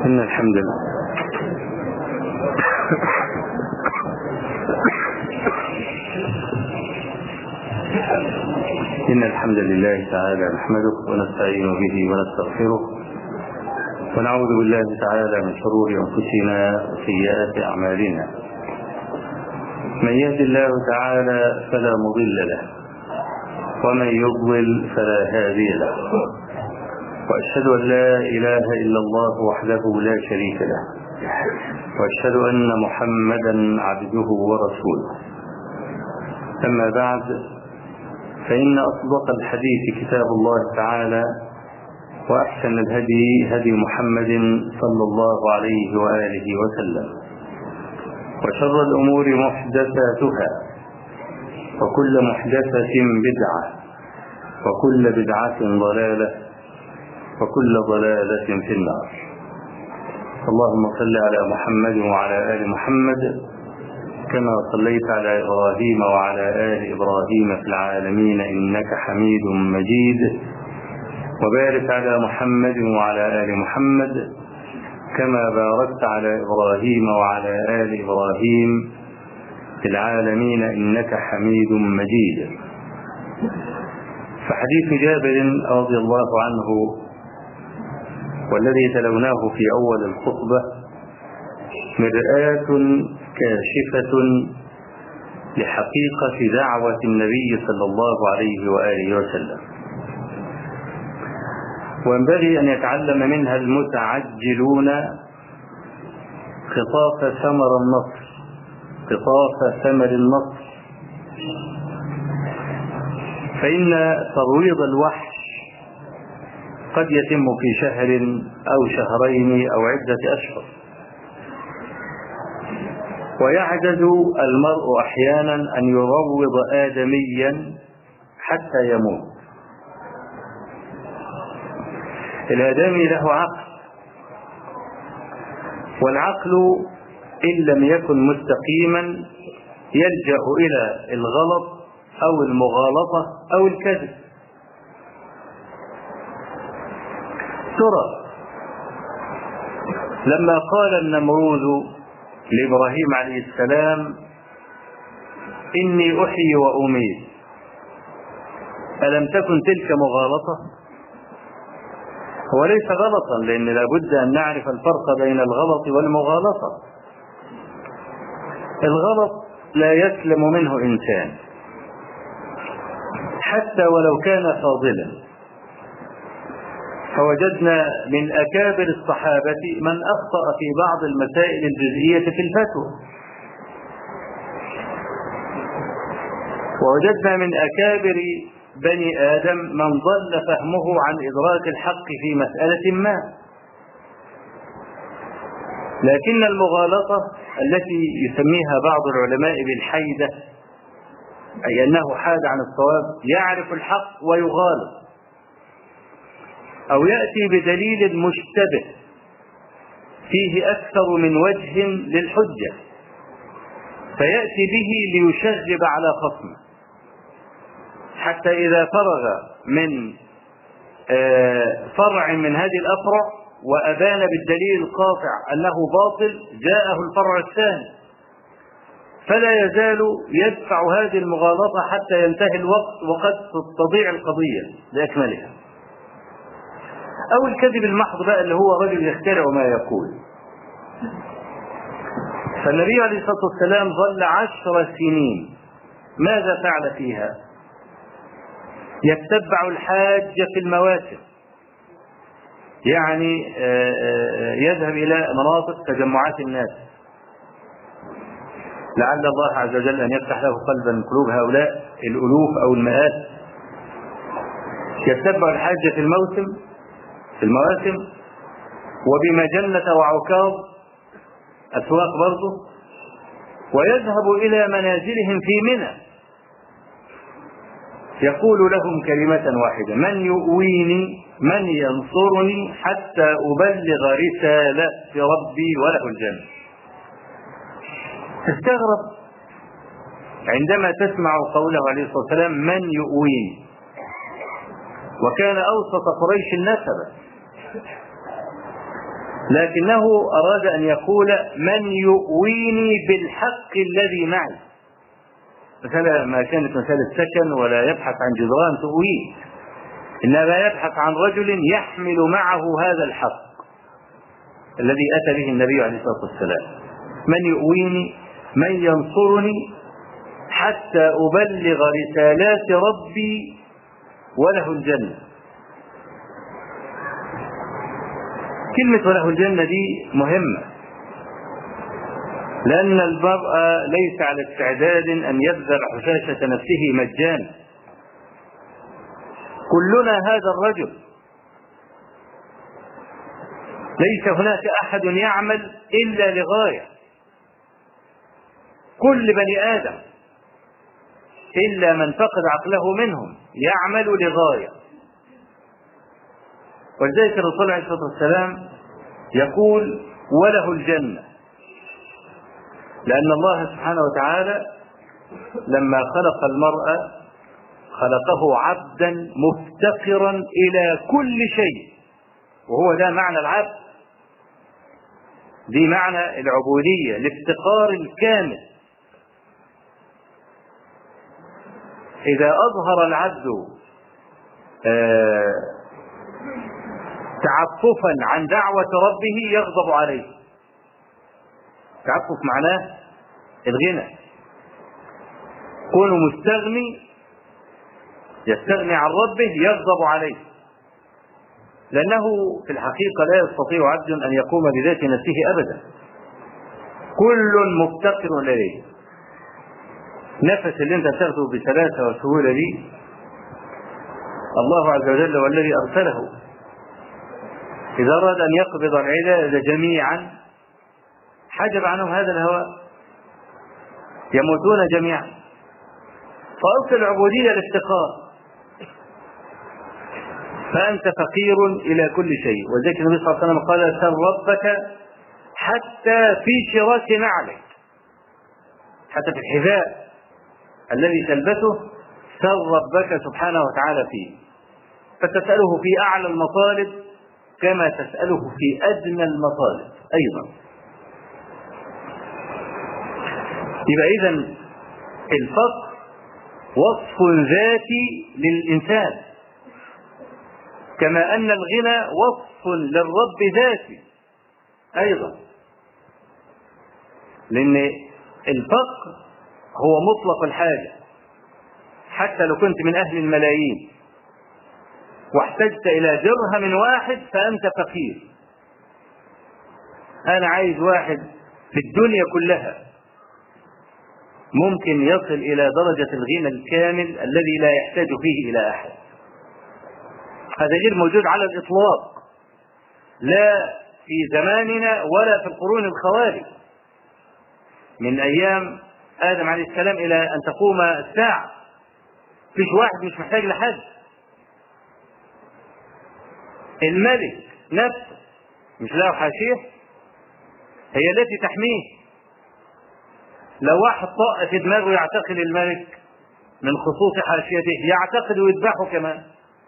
إن الحمد لله إن الحمد لله تعالى نحمده ونستعين به ونستغفره ونعوذ بالله تعالى من شرور أنفسنا وسيئات أعمالنا من يهد الله تعالى فلا مضل له ومن يضلل فلا هادي له وأشهد أن لا إله إلا الله وحده لا شريك له وأشهد أن محمدا عبده ورسوله أما بعد فإن أصدق الحديث كتاب الله تعالى وأحسن الهدي هدي محمد صلى الله عليه وآله وسلم وشر الأمور محدثاتها وكل محدثة بدعة وكل بدعة ضلالة وكل ضلالة في النار اللهم صل على محمد وعلى آل محمد كما صليت على إبراهيم وعلى آل إبراهيم في العالمين إنك حميد مجيد وبارك على محمد وعلى آل محمد كما باركت على إبراهيم وعلى آل إبراهيم في العالمين إنك حميد مجيد فحديث جابر رضي الله عنه والذي تلوناه في أول الخطبة مرآة كاشفة لحقيقة دعوة النبي صلى الله عليه وآله وسلم وينبغي أن يتعلم منها المتعجلون خطاف ثمر النصر خطاف ثمر النصر فإن ترويض الوحش قد يتم في شهر أو شهرين أو عدة أشهر ويعجز المرء أحيانا أن يروض آدميا حتى يموت الآدمي له عقل والعقل إن لم يكن مستقيما يلجأ إلى الغلط أو المغالطة أو الكذب ترى لما قال النمروذ لإبراهيم عليه السلام إني أحيي وأميت ألم تكن تلك مغالطة هو ليس غلطا لأن لابد أن نعرف الفرق بين الغلط والمغالطة الغلط لا يسلم منه إنسان حتى ولو كان فاضلا فوجدنا من أكابر الصحابة من أخطأ في بعض المسائل الجزئية في الفتوى ووجدنا من أكابر بني آدم من ضل فهمه عن إدراك الحق في مسألة ما لكن المغالطة التي يسميها بعض العلماء بالحيدة أي أنه حاد عن الصواب يعرف الحق ويغالط أو يأتي بدليل مشتبه فيه أكثر من وجه للحجة فيأتي به ليشغب على خصمه حتى إذا فرغ من فرع من هذه الأفرع وأبان بالدليل القاطع أنه باطل جاءه الفرع الثاني فلا يزال يدفع هذه المغالطة حتى ينتهي الوقت وقد تضيع القضية لأكملها أو الكذب المحض بقى اللي هو رجل يخترع ما يقول فالنبي عليه الصلاة والسلام ظل عشر سنين ماذا فعل فيها يتبع الحاج في المواسم يعني يذهب إلى مناطق تجمعات الناس لعل الله عز وجل أن يفتح له قلبا من قلوب هؤلاء الألوف أو المئات يتبع الحاج في الموسم في المواسم وبمجنة وعكاظ أسواق برضه ويذهب إلى منازلهم في منى يقول لهم كلمة واحدة من يؤويني من ينصرني حتى أبلغ رسالة ربي وله الجنة تستغرب عندما تسمع قوله عليه الصلاة والسلام من يؤويني وكان أوسط قريش نسبا لكنه أراد أن يقول من يؤويني بالحق الذي معي مسألة ما كانت مسألة سكن ولا يبحث عن جدران تؤويه إنما يبحث عن رجل يحمل معه هذا الحق الذي أتى به النبي عليه الصلاة والسلام من يؤويني من ينصرني حتى أبلغ رسالات ربي وله الجنة كلمة وله الجنة دي مهمة لأن المرء ليس على استعداد أن يبذل حشاشة نفسه مجانا كلنا هذا الرجل ليس هناك أحد يعمل إلا لغاية كل بني آدم إلا من فقد عقله منهم يعمل لغاية ولذلك الرسول عليه الصلاة والسلام يقول وله الجنة لأن الله سبحانه وتعالى لما خلق المرء خلقه عبدا مفتقرا إلى كل شيء وهو ده معنى العبد دي معنى العبودية الافتقار الكامل إذا أظهر العبد آه تعففا عن دعوة ربه يغضب عليه تعفف معناه الغنى كونه مستغني يستغني عن ربه يغضب عليه لأنه في الحقيقة لا يستطيع عبد أن يقوم بذات نفسه أبدا كل مفتقر إليه نفس اللي انت تاخده بسلاسة وسهولة دي الله عز وجل هو الذي أرسله إذا أراد أن يقبض العباد جميعا حجب عنهم هذا الهواء يموتون جميعا فأصل العبودية الافتقار فأنت فقير إلى كل شيء وذلك النبي صلى الله عليه وسلم قال سل ربك حتى في شراك نعلك حتى في الحذاء الذي تلبسه سل ربك سبحانه وتعالى فيه فتسأله في أعلى المطالب كما تسأله في أدنى المطالب أيضا يبقى إذا الفقر وصف ذاتي للإنسان كما أن الغنى وصف للرب ذاتي أيضا لأن الفقر هو مطلق الحاجة حتى لو كنت من أهل الملايين واحتجت إلى درهم واحد فأنت فقير أنا عايز واحد في الدنيا كلها ممكن يصل إلى درجة الغنى الكامل الذي لا يحتاج فيه إلى أحد هذا غير موجود على الإطلاق لا في زماننا ولا في القرون الخوالي من أيام آدم عليه السلام إلى أن تقوم الساعة فيش واحد مش محتاج لحد الملك نفسه مش له حاشية هي التي تحميه لو واحد طاق في دماغه يعتقد الملك من خصوص حاشيته يعتقد ويذبحه كمان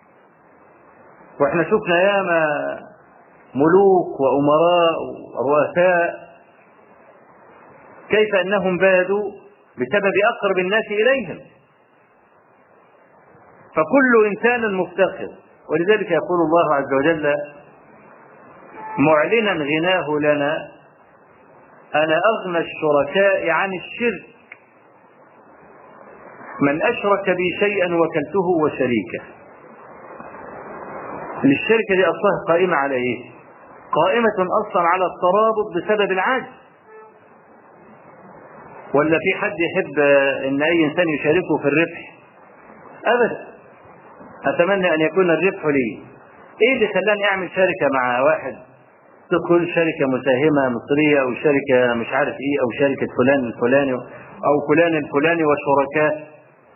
واحنا شفنا ياما ملوك وامراء ورؤساء كيف انهم بادوا بسبب اقرب الناس اليهم فكل انسان مفتقر ولذلك يقول الله عز وجل معلنا غناه لنا انا اغنى الشركاء عن الشرك من اشرك بي شيئا وكلته وشريكه الشركه دي اصلها قائمه على ايه قائمه اصلا على الترابط بسبب العجز ولا في حد يحب ان اي انسان يشاركه في الربح ابدا اتمنى ان يكون الربح لي ايه اللي خلاني اعمل شركه مع واحد تدخل شركة مساهمة مصرية أو شركة مش عارف إيه أو شركة فلان الفلاني أو فلان الفلاني وشركاء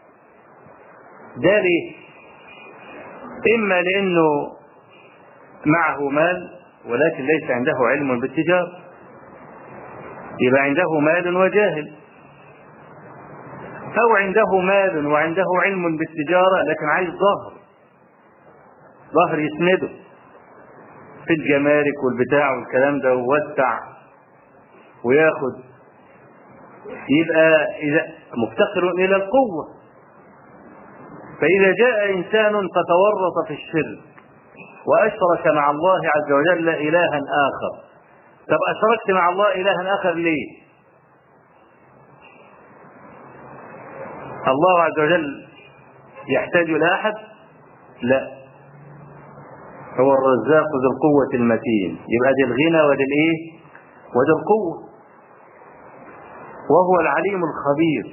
ده ليه؟ إما لأنه معه مال ولكن ليس عنده علم بالتجارة يبقى عنده مال وجاهل أو عنده مال وعنده علم بالتجارة لكن عايز ظهر ظهر يسنده في الجمارك والبتاع والكلام ده ووسع وياخد يبقى إذا مفتقر إلى القوة فإذا جاء إنسان فتورط في الشرك وأشرك مع الله عز وجل إلها آخر طب أشركت مع الله إلها آخر ليه؟ الله عز وجل يحتاج إلى أحد؟ لا هو الرزاق ذو القوة المتين يبقى دي الغنى ودي الإيه؟ ودي القوة وهو العليم الخبير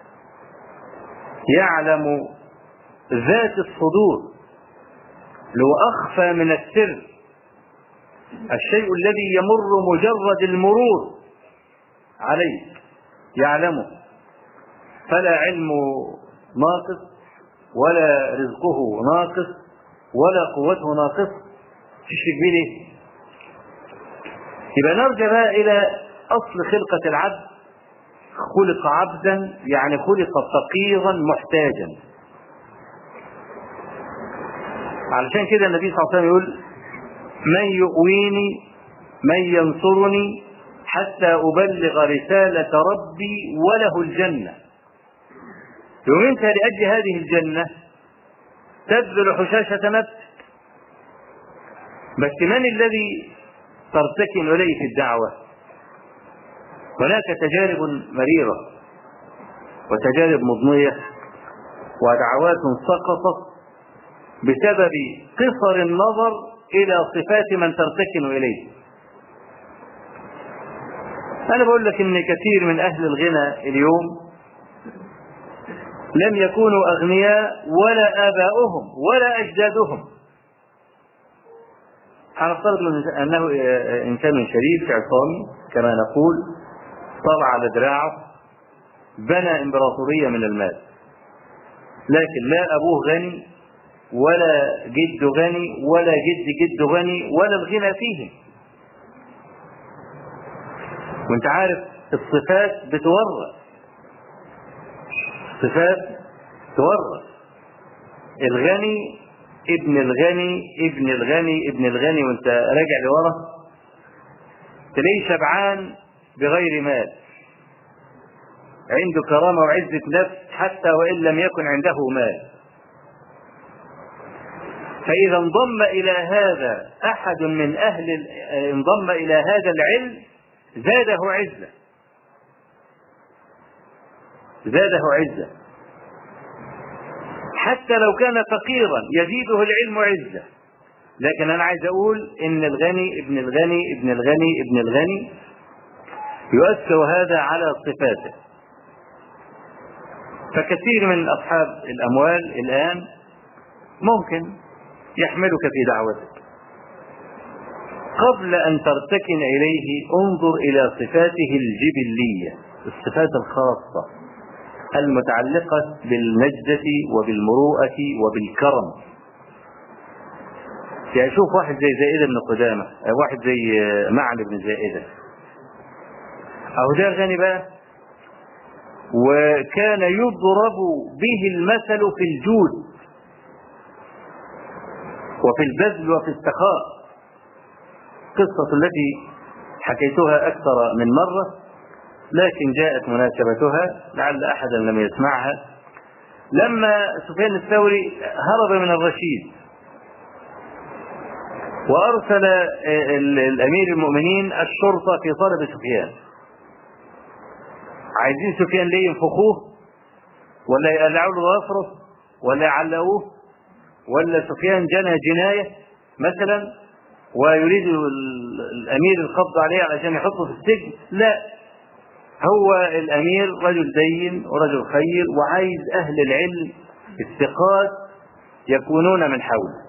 يعلم ذات الصدور لو أخفى من السر الشيء الذي يمر مجرد المرور عليه يعلمه فلا علم ناقص ولا رزقه ناقص ولا قوته ناقص تشرك به ليه؟ يبقى نرجع بقى إلى أصل خلقة العبد خلق عبدا يعني خلق فقيرا محتاجا علشان كده النبي صلى الله عليه وسلم يقول من يؤويني من ينصرني حتى أبلغ رسالة ربي وله الجنة يوم انت لأجل هذه الجنة تبذل حشاشة نفسك بس من الذي ترتكن إليه في الدعوة هناك تجارب مريرة وتجارب مضنية ودعوات سقطت بسبب قصر النظر إلى صفات من ترتكن إليه أنا بقول لك إن كثير من أهل الغنى اليوم لم يكونوا أغنياء ولا آباؤهم ولا أجدادهم هنفترض أنه إنسان شريف عصامي كما نقول طلع على دراعه بنى إمبراطورية من المال لكن لا أبوه غني ولا جد غني ولا جد جد غني ولا الغنى فيه وانت عارف الصفات بتورث صفات تورث الغني ابن الغني ابن الغني ابن الغني وانت راجع لورا تلاقيه شبعان بغير مال عنده كرامة وعزة نفس حتى وإن لم يكن عنده مال فإذا انضم إلى هذا أحد من أهل انضم إلى هذا العلم زاده عزة زاده عزة حتى لو كان فقيرا يزيده العلم عزة لكن أنا عايز أقول إن الغني ابن الغني ابن الغني ابن الغني يؤثر هذا على صفاته فكثير من أصحاب الأموال الآن ممكن يحملك في دعوتك قبل أن ترتكن إليه انظر إلى صفاته الجبلية الصفات الخاصة المتعلقة بالنجدة وبالمروءة وبالكرم يعني شوف واحد زي زائدة بن قدامة واحد زي معن بن زائدة أو ده غني بقى وكان يضرب به المثل في الجود وفي البذل وفي السخاء قصة التي حكيتها أكثر من مرة لكن جاءت مناسبتها لعل أحدا لم يسمعها لما سفيان الثوري هرب من الرشيد وأرسل الأمير المؤمنين الشرطة في طلب سفيان عايزين سفيان ليه ينفخوه ولا يقلعوا له ظفره ولا يعلقوه ولا سفيان جنى جناية مثلا ويريد الأمير القبض عليه علشان يحطه في السجن لا هو الأمير رجل دين ورجل خير وعايز أهل العلم الثقات يكونون من حوله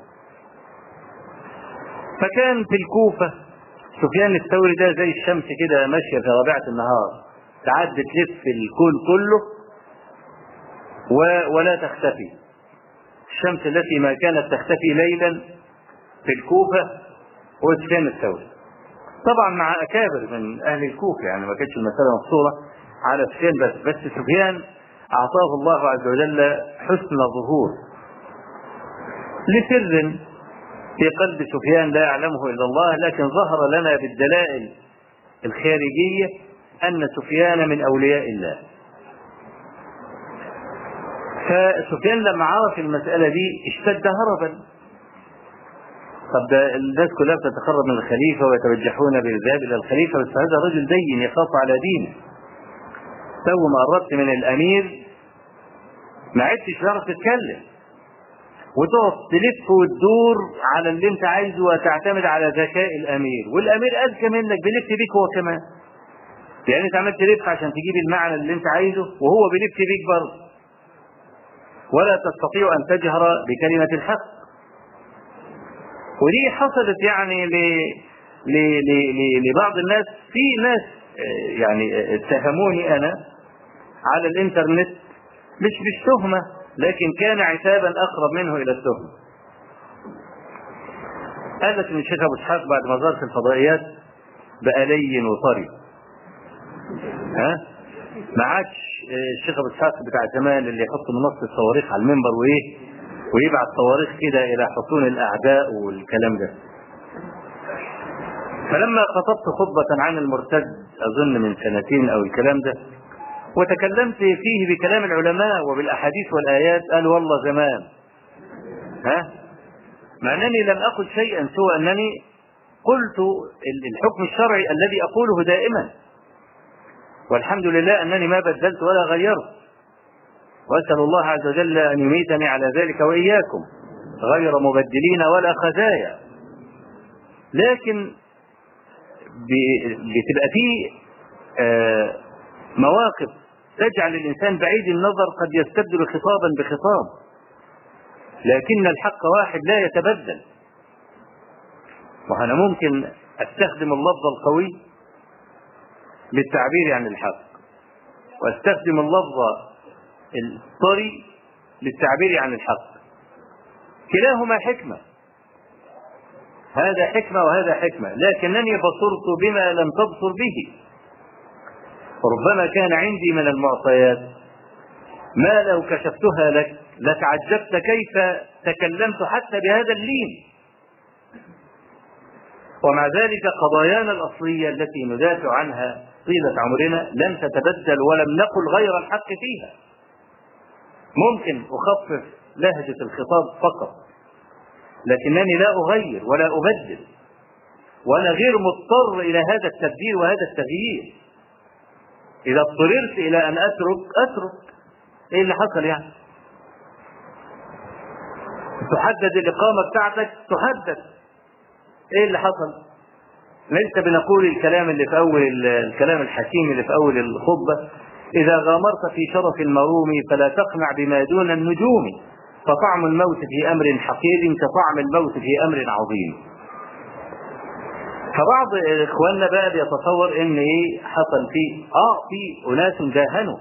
فكان في الكوفة سفيان الثوري ده زي الشمس كده ماشية في ربيعة النهار تعد تلف الكون كله و... ولا تختفي الشمس التي ما كانت تختفي ليلا في الكوفة هو سفيان الثوري طبعا مع أكابر من أهل الكوفة يعني ما كانتش المسألة مقصورة على سفيان بس بس سفيان أعطاه الله عز وجل حسن ظهور لسر في قلب سفيان لا يعلمه إلا الله لكن ظهر لنا بالدلائل الخارجية أن سفيان من أولياء الله فسفيان لما عرف المسألة دي اشتد هربا طب ده الناس كلها بتتقرب من الخليفة ويتوجهون بالذهاب إلى الخليفة بس هذا رجل دين يخاف على دينه تو ما قربت من الأمير ما عدتش تعرف تتكلم وتقعد تلف وتدور على اللي انت عايزه وتعتمد على ذكاء الامير والامير اذكى منك بيلف بيك هو كمان يعني انت عمال تلف عشان تجيب المعنى اللي انت عايزه وهو بيلف بيك برضه ولا تستطيع ان تجهر بكلمه الحق ودي حصلت يعني ل... ل... ل... ل... لبعض الناس في ناس يعني اتهموني انا على الانترنت مش بالتهمه لكن كان عتابا اقرب منه الى التهمه قالت ان الشيخ ابو اسحاق بعد ما ظهر في الفضائيات بقى لين وطري ها ما عادش الشيخ ابو اسحاق بتاع زمان اللي يحط منصه الصواريخ على المنبر وايه ويبعت صواريخ كده الى حصون الاعداء والكلام ده فلما خطبت خطبة عن المرتد أظن من سنتين أو الكلام ده وتكلمت فيه بكلام العلماء وبالأحاديث والآيات قال والله زمان ها مع أنني لم أقل شيئا سوى أنني قلت الحكم الشرعي الذي أقوله دائما والحمد لله أنني ما بدلت ولا غيرت وأسأل الله عز وجل أن يميتني على ذلك وإياكم غير مبدلين ولا خزايا لكن بتبقى فيه مواقف تجعل الإنسان بعيد النظر قد يستبدل خطابا بخطاب لكن الحق واحد لا يتبدل وأنا ممكن أستخدم اللفظ القوي للتعبير عن الحق واستخدم اللفظ الطري للتعبير عن الحق كلاهما حكمة هذا حكمة وهذا حكمة لكنني بصرت بما لم تبصر به ربما كان عندي من المعطيات ما لو كشفتها لك لتعجبت كيف تكلمت حتى بهذا اللين ومع ذلك قضايانا الأصلية التي ندافع عنها طيلة عمرنا لم تتبدل ولم نقل غير الحق فيها ممكن أخفف لهجة الخطاب فقط لكنني لا أغير ولا أبدل وأنا غير مضطر إلى هذا التبديل وهذا التغيير إذا اضطررت إلى أن أترك أترك إيه اللي حصل يعني؟ تحدد الإقامة بتاعتك تحدد إيه اللي حصل؟ ليس بنقول الكلام اللي في أول الكلام الحكيم اللي في أول الخطبة إذا غامرت في شرف المروم فلا تقنع بما دون النجوم فطعم الموت في أمر حقير كطعم الموت في أمر عظيم فبعض اخواننا بقى بيتصور ان ايه حصل فيه اه في اناس داهنوا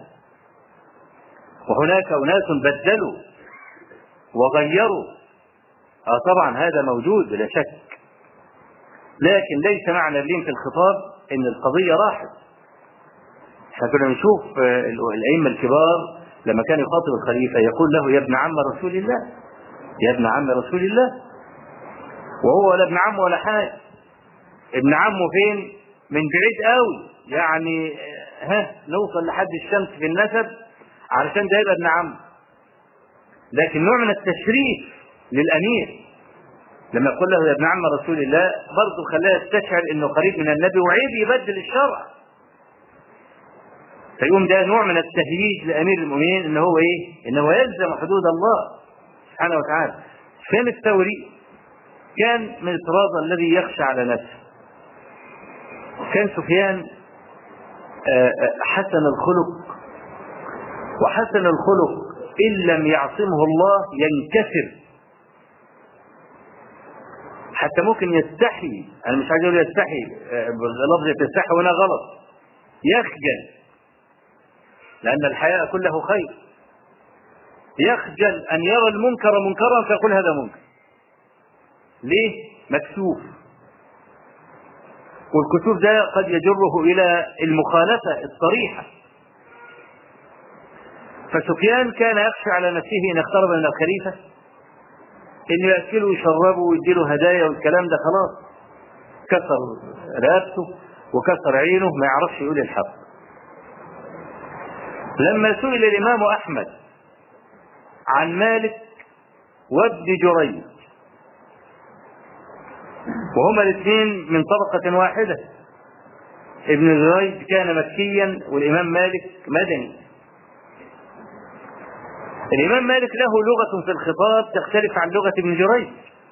وهناك اناس بدلوا وغيروا اه طبعا هذا موجود بلا شك لكن ليس معنى اللين في الخطاب ان القضيه راحت احنا كنا نشوف الائمه الكبار لما كان يخاطب الخليفه يقول له يا ابن عم رسول الله يا ابن عم رسول الله وهو ولا ابن عم ولا حاجه ابن عمه فين من بعيد قوي يعني ها نوصل لحد الشمس في النسب علشان ده يبقى ابن عم لكن نوع من التشريف للامير لما يقول له يا ابن عم رسول الله برضه خلاه يستشعر انه قريب من النبي وعيب يبدل الشرع فيقوم ده نوع من التهييج لامير المؤمنين ان هو ايه؟ ان هو يلزم حدود الله سبحانه وتعالى. سفيان الثوري كان من الطراز الذي يخشى على نفسه. كان سفيان حسن الخلق وحسن الخلق ان لم يعصمه الله ينكسر حتى ممكن يستحي انا مش عايز اقول يستحي بلفظ يستحي وهنا غلط يخجل لأن الحياء كله خير يخجل أن يرى المنكر منكرا فيقول هذا منكر ليه؟ مكسوف والكسوف ده قد يجره إلى المخالفة الصريحة فسفيان كان يخشى على نفسه إن اقترب من الخليفة انه ياكله ويشربه ويديله هدايا والكلام ده خلاص كسر رقبته وكسر عينه ما يعرفش يقول الحق لما سئل الامام احمد عن مالك وابن جريج وهما الاثنين من طبقة واحدة ابن جريج كان مكيا والإمام مالك مدني الإمام مالك له لغة في الخطاب تختلف عن لغة ابن جريج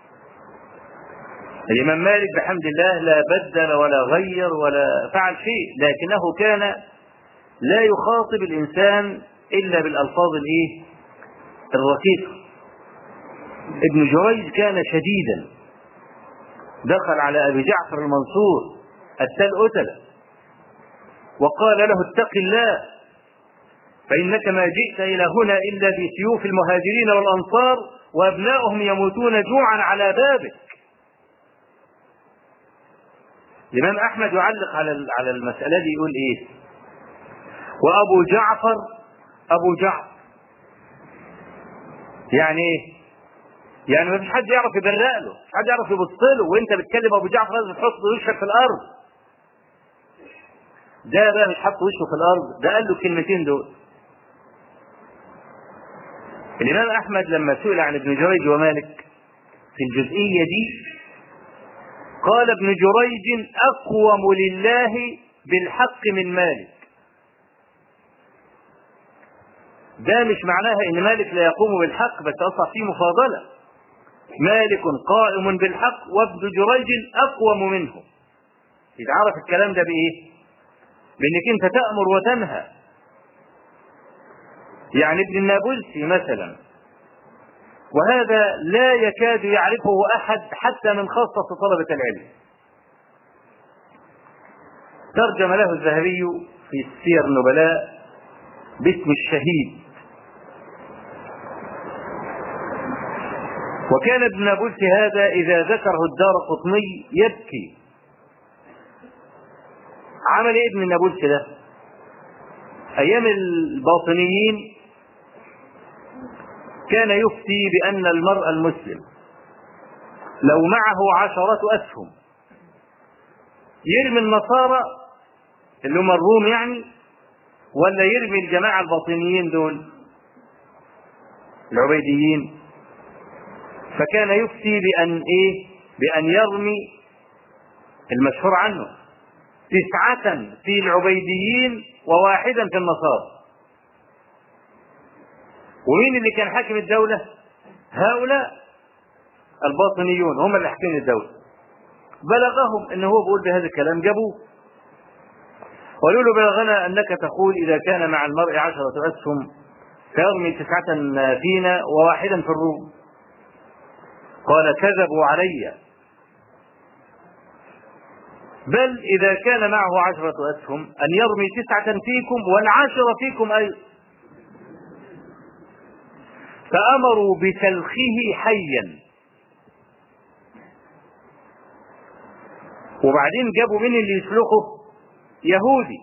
الإمام مالك بحمد الله لا بدل ولا غير ولا فعل شيء لكنه كان لا يخاطب الإنسان إلا بالألفاظ الإيه؟ الرقيقة ابن جريج كان شديدا دخل على أبي جعفر المنصور التل أتل وقال له اتق الله فإنك ما جئت إلى هنا إلا بسيوف المهاجرين والأنصار وأبناؤهم يموتون جوعا على بابك الإمام أحمد يعلق على على المسألة دي يقول إيه؟ وأبو جعفر أبو جعفر يعني إيه؟ يعني ما فيش حد يعرف يبرق له، مش حد يعرف يبص له وأنت بتكلم أبو جعفر لازم تحط وشك في الأرض. ده بقى مش حط وشه في الأرض، ده قال له الكلمتين دول. الإمام أحمد لما سئل عن ابن جريج ومالك في الجزئية دي قال ابن جريج أقوم لله بالحق من مالك ده مش معناها ان مالك لا يقوم بالحق بس اصلا فيه مفاضله مالك قائم بالحق وابن جريج اقوم منه يتعرف الكلام ده بايه بانك انت تامر وتنهى يعني ابن النابلسي مثلا وهذا لا يكاد يعرفه احد حتى من خاصه طلبه العلم ترجم له الذهبي في سير النبلاء باسم الشهيد وكان ابن نابلس هذا إذا ذكره الدار قطني يبكي عمل ايه ابن نابلس ده أيام الباطنيين كان يفتي بأن المرء المسلم لو معه عشرة أسهم يرمي النصارى اللي هم الروم يعني ولا يرمي الجماعة الباطنيين دول العبيديين فكان يفتي بأن إيه بأن يرمي المشهور عنه تسعة في العبيديين وواحدا في النصارى ومين اللي كان حاكم الدولة هؤلاء الباطنيون هم اللي حاكمين الدولة بلغهم ان هو بيقول بهذا الكلام جابوه قالوا له بلغنا انك تقول اذا كان مع المرء عشرة اسهم فيرمي تسعة فينا وواحدا في الروم قال كذبوا علي بل إذا كان معه عشرة أسهم أن يرمي تسعة فيكم والعشرة فيكم أيضا فأمروا بتلخيه حيا وبعدين جابوا مين اللي يسلخه يهودي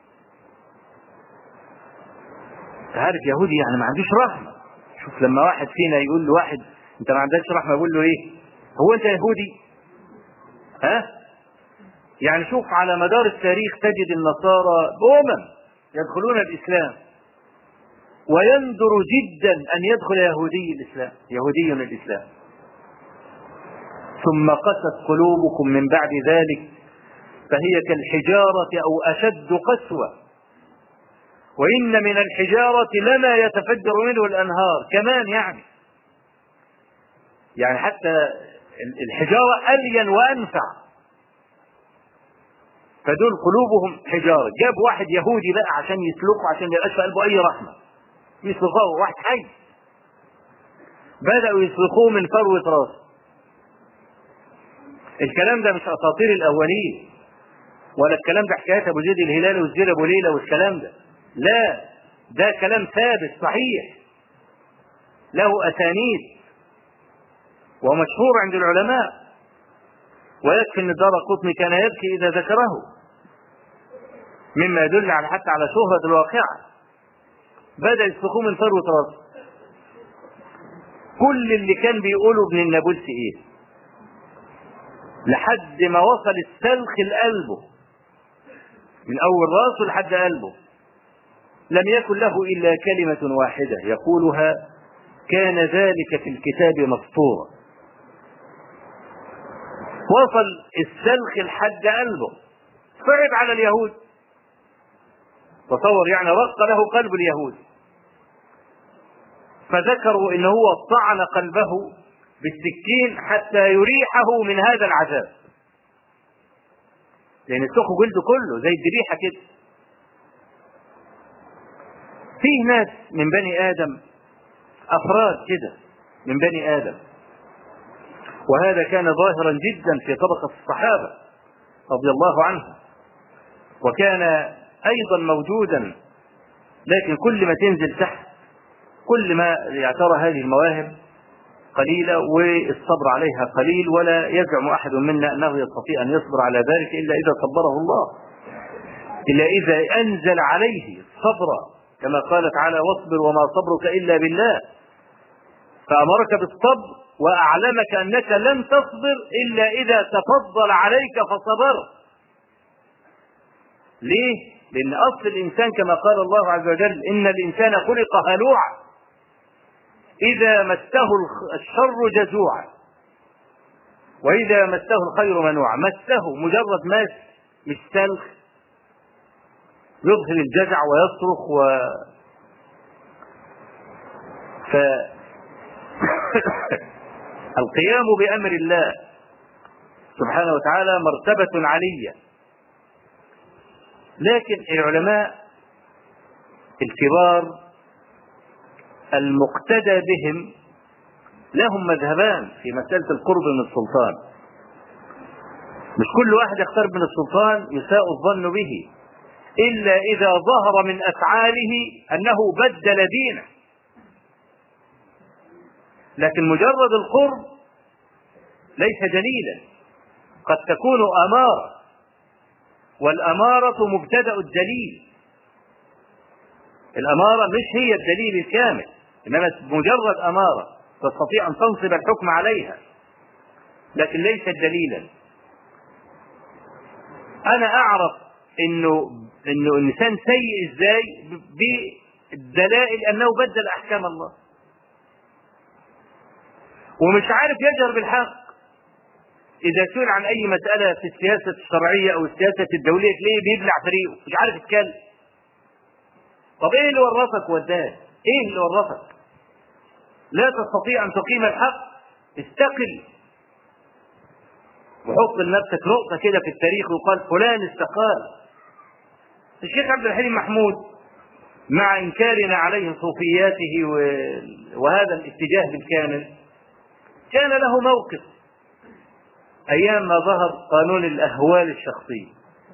عارف يهودي يعني ما عندوش رحمة شوف لما واحد فينا يقول لواحد انت ما عندكش رحمة يقول له ايه هو انت يهودي ها يعني شوف على مدار التاريخ تجد النصارى بأمم يدخلون الإسلام ويندر جدا أن يدخل يهودي الإسلام يهودي الإسلام ثم قست قلوبكم من بعد ذلك فهي كالحجارة أو أشد قسوة وإن من الحجارة لما يتفجر منه الأنهار كمان يعني يعني حتى الحجارة ألين وأنفع فدول قلوبهم حجارة جاب واحد يهودي بقى عشان يسلقه عشان يبقاش في قلبه أي رحمة يسلقوه واحد حي بدأوا يسلقوه من فروة راسه الكلام ده مش أساطير الأولين ولا الكلام ده حكايات أبو زيد الهلالي والزير أبو ليلى والكلام ده لا ده كلام ثابت صحيح له أسانيد ومشهور عند العلماء ويكفي ان الدار القطني كان يبكي اذا ذكره مما يدل على حتى على شهرة الواقعة بدأ يسلخوه من ثروة راسه كل اللي كان بيقوله ابن النابلسي ايه لحد ما وصل السلخ لقلبه من اول راسه لحد قلبه لم يكن له الا كلمه واحده يقولها كان ذلك في الكتاب مسطورا وصل السلخ لحد قلبه صعب على اليهود تصور يعني رق له قلب اليهود فذكروا ان هو طعن قلبه بالسكين حتى يريحه من هذا العذاب لان السخ جلده كله زي الذبيحه كده فيه ناس من بني ادم افراد كده من بني ادم وهذا كان ظاهرا جدا في طبقه الصحابه رضي الله عنهم وكان ايضا موجودا لكن كل ما تنزل تحت كل ما يعترى هذه المواهب قليلة والصبر عليها قليل ولا يزعم أحد منا أنه يستطيع أن يصبر على ذلك إلا إذا صبره الله إلا إذا أنزل عليه الصبر كما قال تعالى واصبر وما صبرك إلا بالله فأمرك بالصبر وأعلمك أنك لن تصبر إلا إذا تفضل عليك فصبرت ليه؟ لأن أصل الإنسان كما قال الله عز وجل إن الإنسان خلق هلوعا إذا مسه الشر جزوعا وإذا مسه الخير منوعا مسه مجرد ماس مش سلخ يظهر الجزع ويصرخ و ف القيام بأمر الله سبحانه وتعالى مرتبة علية لكن العلماء الكبار المقتدى بهم لهم مذهبان في مسألة القرب من السلطان مش كل واحد يقترب من السلطان يساء الظن به إلا إذا ظهر من أفعاله أنه بدل دينه لكن مجرد القرب ليس دليلا قد تكون أمارة والأمارة مبتدأ الدليل الأمارة مش هي الدليل الكامل إنما مجرد أمارة تستطيع أن تنصب الحكم عليها لكن ليست دليلا أنا أعرف إنه إنه الإنسان سيء إزاي بالدلائل أنه بدل أحكام الله ومش عارف يجهر بالحق إذا سئل عن أي مسألة في السياسة الشرعية أو السياسة الدولية تلاقيه بيبلع فريقه مش عارف يتكلم طب إيه اللي ورطك وداه؟ إيه اللي ورطك؟ لا تستطيع أن تقيم الحق استقل وحط لنفسك نقطة كده في التاريخ وقال فلان استقال الشيخ عبد الحليم محمود مع إنكارنا عليه صوفياته وهذا الاتجاه بالكامل كان له موقف أيام ما ظهر قانون الأهوال الشخصية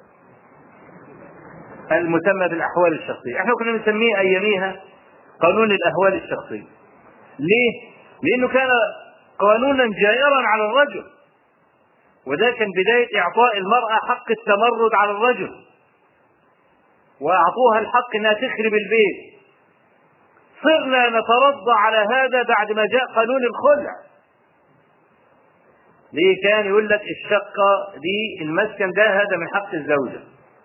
المسمى بالأحوال الشخصية احنا كنا بنسميه أياميها قانون الأهوال الشخصية ليه؟ لأنه كان قانونا جائرا على الرجل وده كان بداية إعطاء المرأة حق التمرد على الرجل وأعطوها الحق أنها تخرب البيت صرنا نترضى على هذا بعد ما جاء قانون الخلع ليه كان يقول لك الشقة دي المسكن ده هذا من حق الزوجة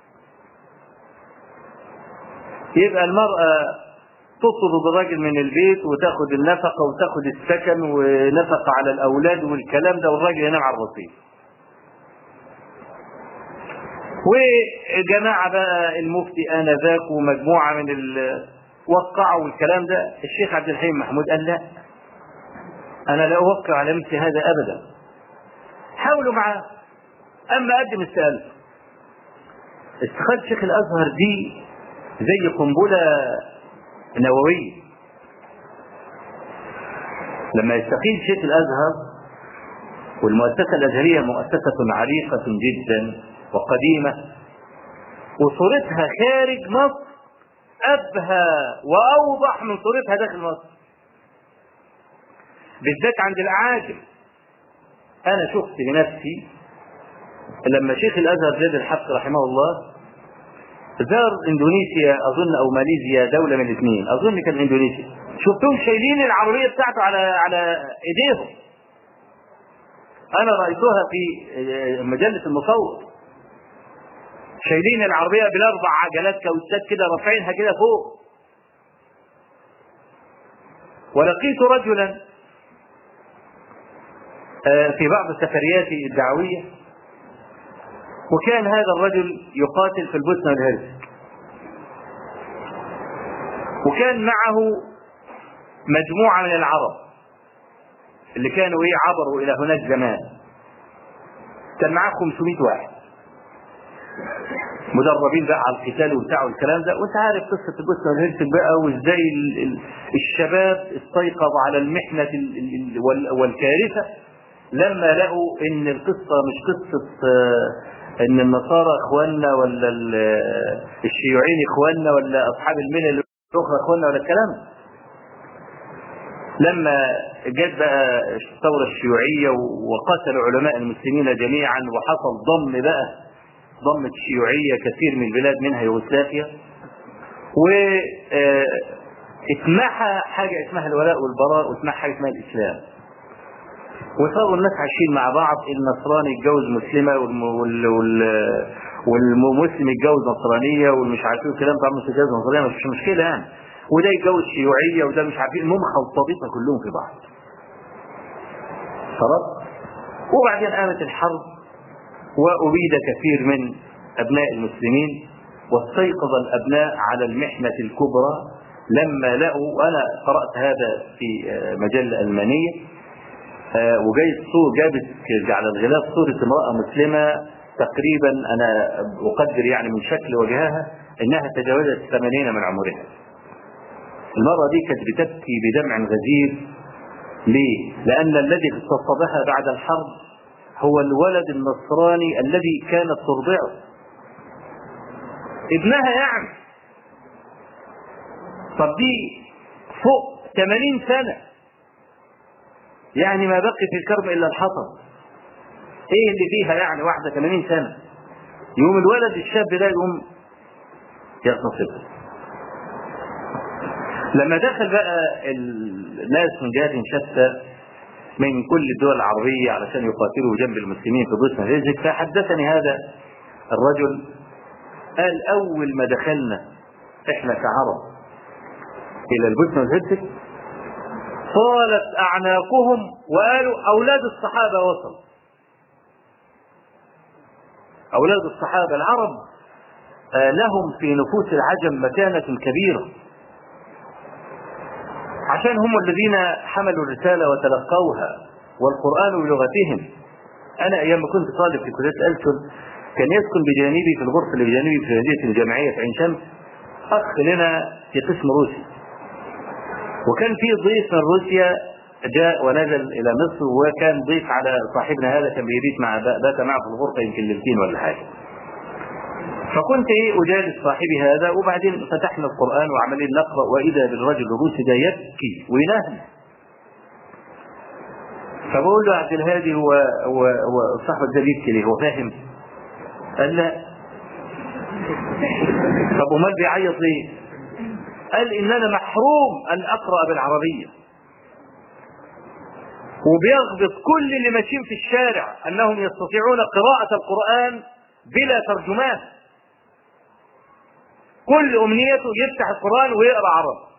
يبقى المرأة تطرد الراجل من البيت وتاخد النفقة وتاخد السكن ونفقة على الأولاد والكلام ده والراجل ينام على الرصيف. وجماعة بقى المفتي آنذاك ومجموعة من ال وقعوا الكلام ده الشيخ عبد الحليم محمود قال لا أنا لا أوقع على مثل هذا أبدا حاولوا معاه أما قدم استقالته استقالة شيخ الأزهر دي زي قنبلة نووية لما يستقيل شيخ الأزهر والمؤسسة الأزهرية مؤسسة عريقة جدا وقديمة وصورتها خارج مصر أبهى وأوضح من صورتها داخل مصر بالذات عند الأعاجم أنا شفت بنفسي لما شيخ الأزهر زاد الحق رحمه الله زار اندونيسيا اظن او ماليزيا دوله من الاثنين اظن كان اندونيسيا شفتهم شايلين العربيه بتاعته على على ايديهم انا رايتها في مجله المصور شايلين العربيه بالاربع عجلات كاوتشات كده رافعينها كده فوق ولقيت رجلا في بعض سفرياتي الدعويه وكان هذا الرجل يقاتل في البوسنه والهرسك وكان معه مجموعه من العرب اللي كانوا ايه عبروا الى هناك زمان كان معاه 500 واحد مدربين بقى على القتال وبتاع والكلام ده وانت عارف قصه البوسنه والهرسك بقى وازاي الشباب استيقظ على المحنه والكارثه لما لقوا ان القصه مش قصه ان النصارى اخواننا ولا الشيوعيين اخواننا ولا اصحاب الملل الاخرى اخواننا ولا الكلام لما جت بقى الثوره الشيوعيه وقتلوا علماء المسلمين جميعا وحصل ضم بقى ضمت الشيوعيه كثير من البلاد منها يوغوسلافيا و اتمحى حاجه اسمها الولاء والبراء واتمحى حاجه اسمها الاسلام وصاروا الناس عايشين مع بعض النصراني يتجوز مسلمه والم... وال... وال... والمسلم يتجوز نصرانيه والمش عارفين الكلام طبعا مش يتجوز نصرانيه مش مشكله يعني وده يتجوز شيوعيه وده مش عارفين المهم خلطبيطه كلهم في بعض خلاص وبعدين قامت الحرب وأبيد كثير من أبناء المسلمين واستيقظ الأبناء على المحنة الكبرى لما لقوا وأنا قرأت هذا في مجلة ألمانية وجاي الصور جابت على الغلاف صورة امرأة مسلمة تقريبا أنا أقدر يعني من شكل وجهها إنها تجاوزت الثمانين من عمرها المرأة دي كانت بتبكي بدمع غزير ليه؟ لأن الذي اغتصبها بعد الحرب هو الولد النصراني الذي كانت ترضعه ابنها يعني طب دي فوق 80 سنة يعني ما بقي في الكرب إلا الحطب ايه اللي فيها يعني واحدة 80 سنة يوم الولد الشاب ده يقوم يغتصبها لما دخل بقى الناس من جهات شتى من كل الدول العربية علشان يقاتلوا جنب المسلمين في بوسنة هيرزك فحدثني هذا الرجل قال أول ما دخلنا إحنا كعرب إلى البوسنة والهرسك طالت أعناقهم وقالوا أولاد الصحابة وصلوا أولاد الصحابة العرب لهم في نفوس العجم مكانة كبيرة عشان هم الذين حملوا الرسالة وتلقوها والقرآن بلغتهم أنا أيام ما كنت طالب في كلية ألسن كان يسكن بجانبي في الغرفة اللي بجانبي في مدينة الجامعية في عين شمس أخ لنا في قسم روسي وكان في ضيف من روسيا جاء ونزل إلى مصر وكان ضيف على صاحبنا هذا كان بيبيت مع بات معه في الغرفة يمكن ليلتين ولا حاجة فكنت ايه اجالس صاحبي هذا وبعدين فتحنا القران وعمالين نقرا واذا بالرجل الروسي ده يبكي وينهل فبقول له عبد الهادي هو هو هو صاحبك ده بيبكي ليه؟ هو فاهم؟ قال لا طب امال بيعيط ليه؟ قال ان انا محروم ان اقرا بالعربيه وبيغبط كل اللي ماشيين في الشارع انهم يستطيعون قراءه القران بلا ترجمان كل امنيته يفتح القران ويقرا عربي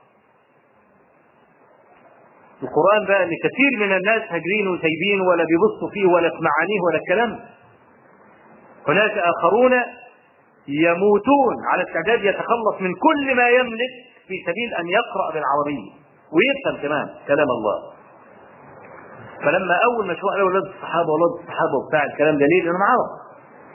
القران بقى اللي كثير من الناس هاجرينه وسايبينه ولا بيبصوا فيه ولا في معانيه ولا الكلام هناك اخرون يموتون على استعداد يتخلص من كل ما يملك في سبيل ان يقرا بالعربيه ويفهم كمان كلام الله فلما اول ما شوفوا اولاد الصحابه واولاد الصحابه وبتاع الكلام ده ليه؟ لانهم عرب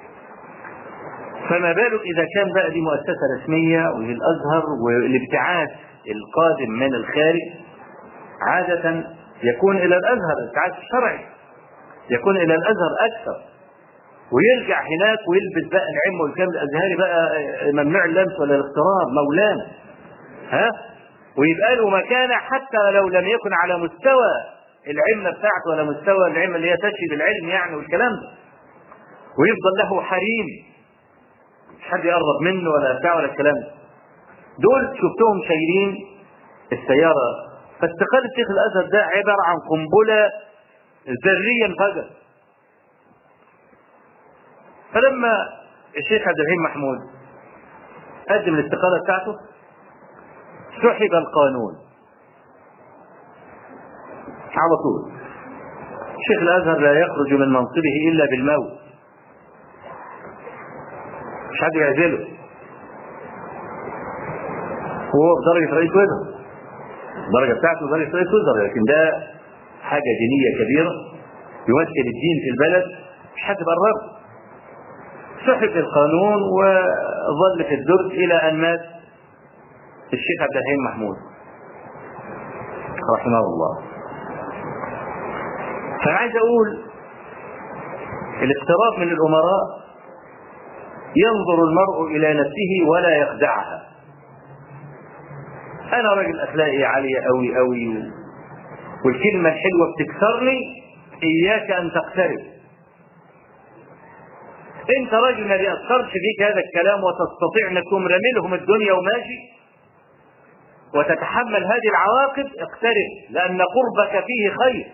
فما بالك اذا كان بقى دي مؤسسه رسميه وهي الازهر والابتعاث القادم من الخارج عاده يكون الى الازهر الابتعاث الشرعي يكون الى الازهر اكثر ويرجع هناك ويلبس بقى العم والكلام الازهري بقى ممنوع اللمس ولا الاقتراب مولانا ها ويبقى له مكانه حتى لو لم يكن على مستوى العمه بتاعته ولا مستوى العمه اللي هي تشهد العلم يعني والكلام ده ويفضل له حريم مش حد يقرب منه ولا بتاع ولا الكلام ده دول شفتهم شايلين السيارة فاستقالة شيخ الازهر ده عبارة عن قنبلة ذرية انفجر فلما الشيخ عبد الرحيم محمود قدم الاستقالة بتاعته سحب القانون على طول شيخ الازهر لا يخرج من منصبه الا بالموت مش حد يعزله وهو في درجه رئيس وزراء الدرجه بتاعته درجه رئيس وزراء لكن ده حاجه دينيه كبيره يمثل الدين في البلد مش حد بقرب سحب القانون وظل في الدرس الى ان مات الشيخ عبد الحليم محمود رحمه الله فانا عايز اقول الاقتراب من الامراء ينظر المرء الى نفسه ولا يخدعها انا راجل اخلاقي عاليه قوي قوي والكلمه الحلوه بتكسرني اياك ان تقترب انت راجل ما بيأثرش فيك هذا الكلام وتستطيع انك تقوم راملهم الدنيا وماشي وتتحمل هذه العواقب اقترب لان قربك فيه خير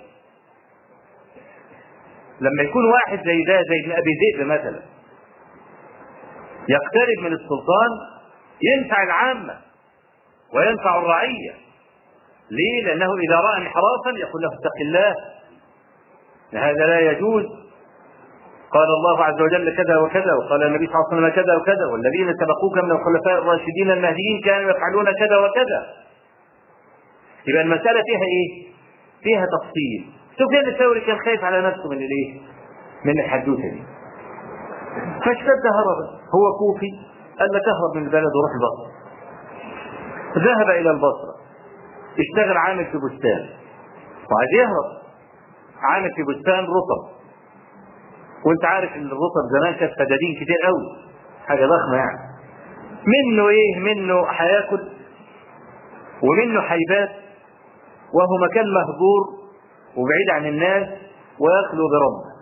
لما يكون واحد زي ده زي ابن ابي ذئب مثلا يقترب من السلطان ينفع العامة وينفع الرعية ليه؟ لأنه إذا رأى انحرافا يقول له اتق الله هذا لا يجوز قال الله عز وجل كذا وكذا وقال النبي صلى الله عليه وسلم كذا وكذا والذين سبقوك من الخلفاء الراشدين المهديين كانوا يفعلون كذا وكذا يبقى المسألة فيها إيه؟ فيها تفصيل سفيان الثوري كان خايف على نفسه من الإيه؟ من الحدوثة دي فاشتد هربا هو كوفي قال لك اهرب من البلد وروح البصره ذهب الى البصره اشتغل عامل في بستان وعايز يهرب عامل في بستان رطب وانت عارف ان الرطب زمان كانت فدادين كتير قوي حاجه ضخمه يعني منه ايه منه هياكل ومنه هيبات وهو مكان مهجور وبعيد عن الناس ويخلو بربه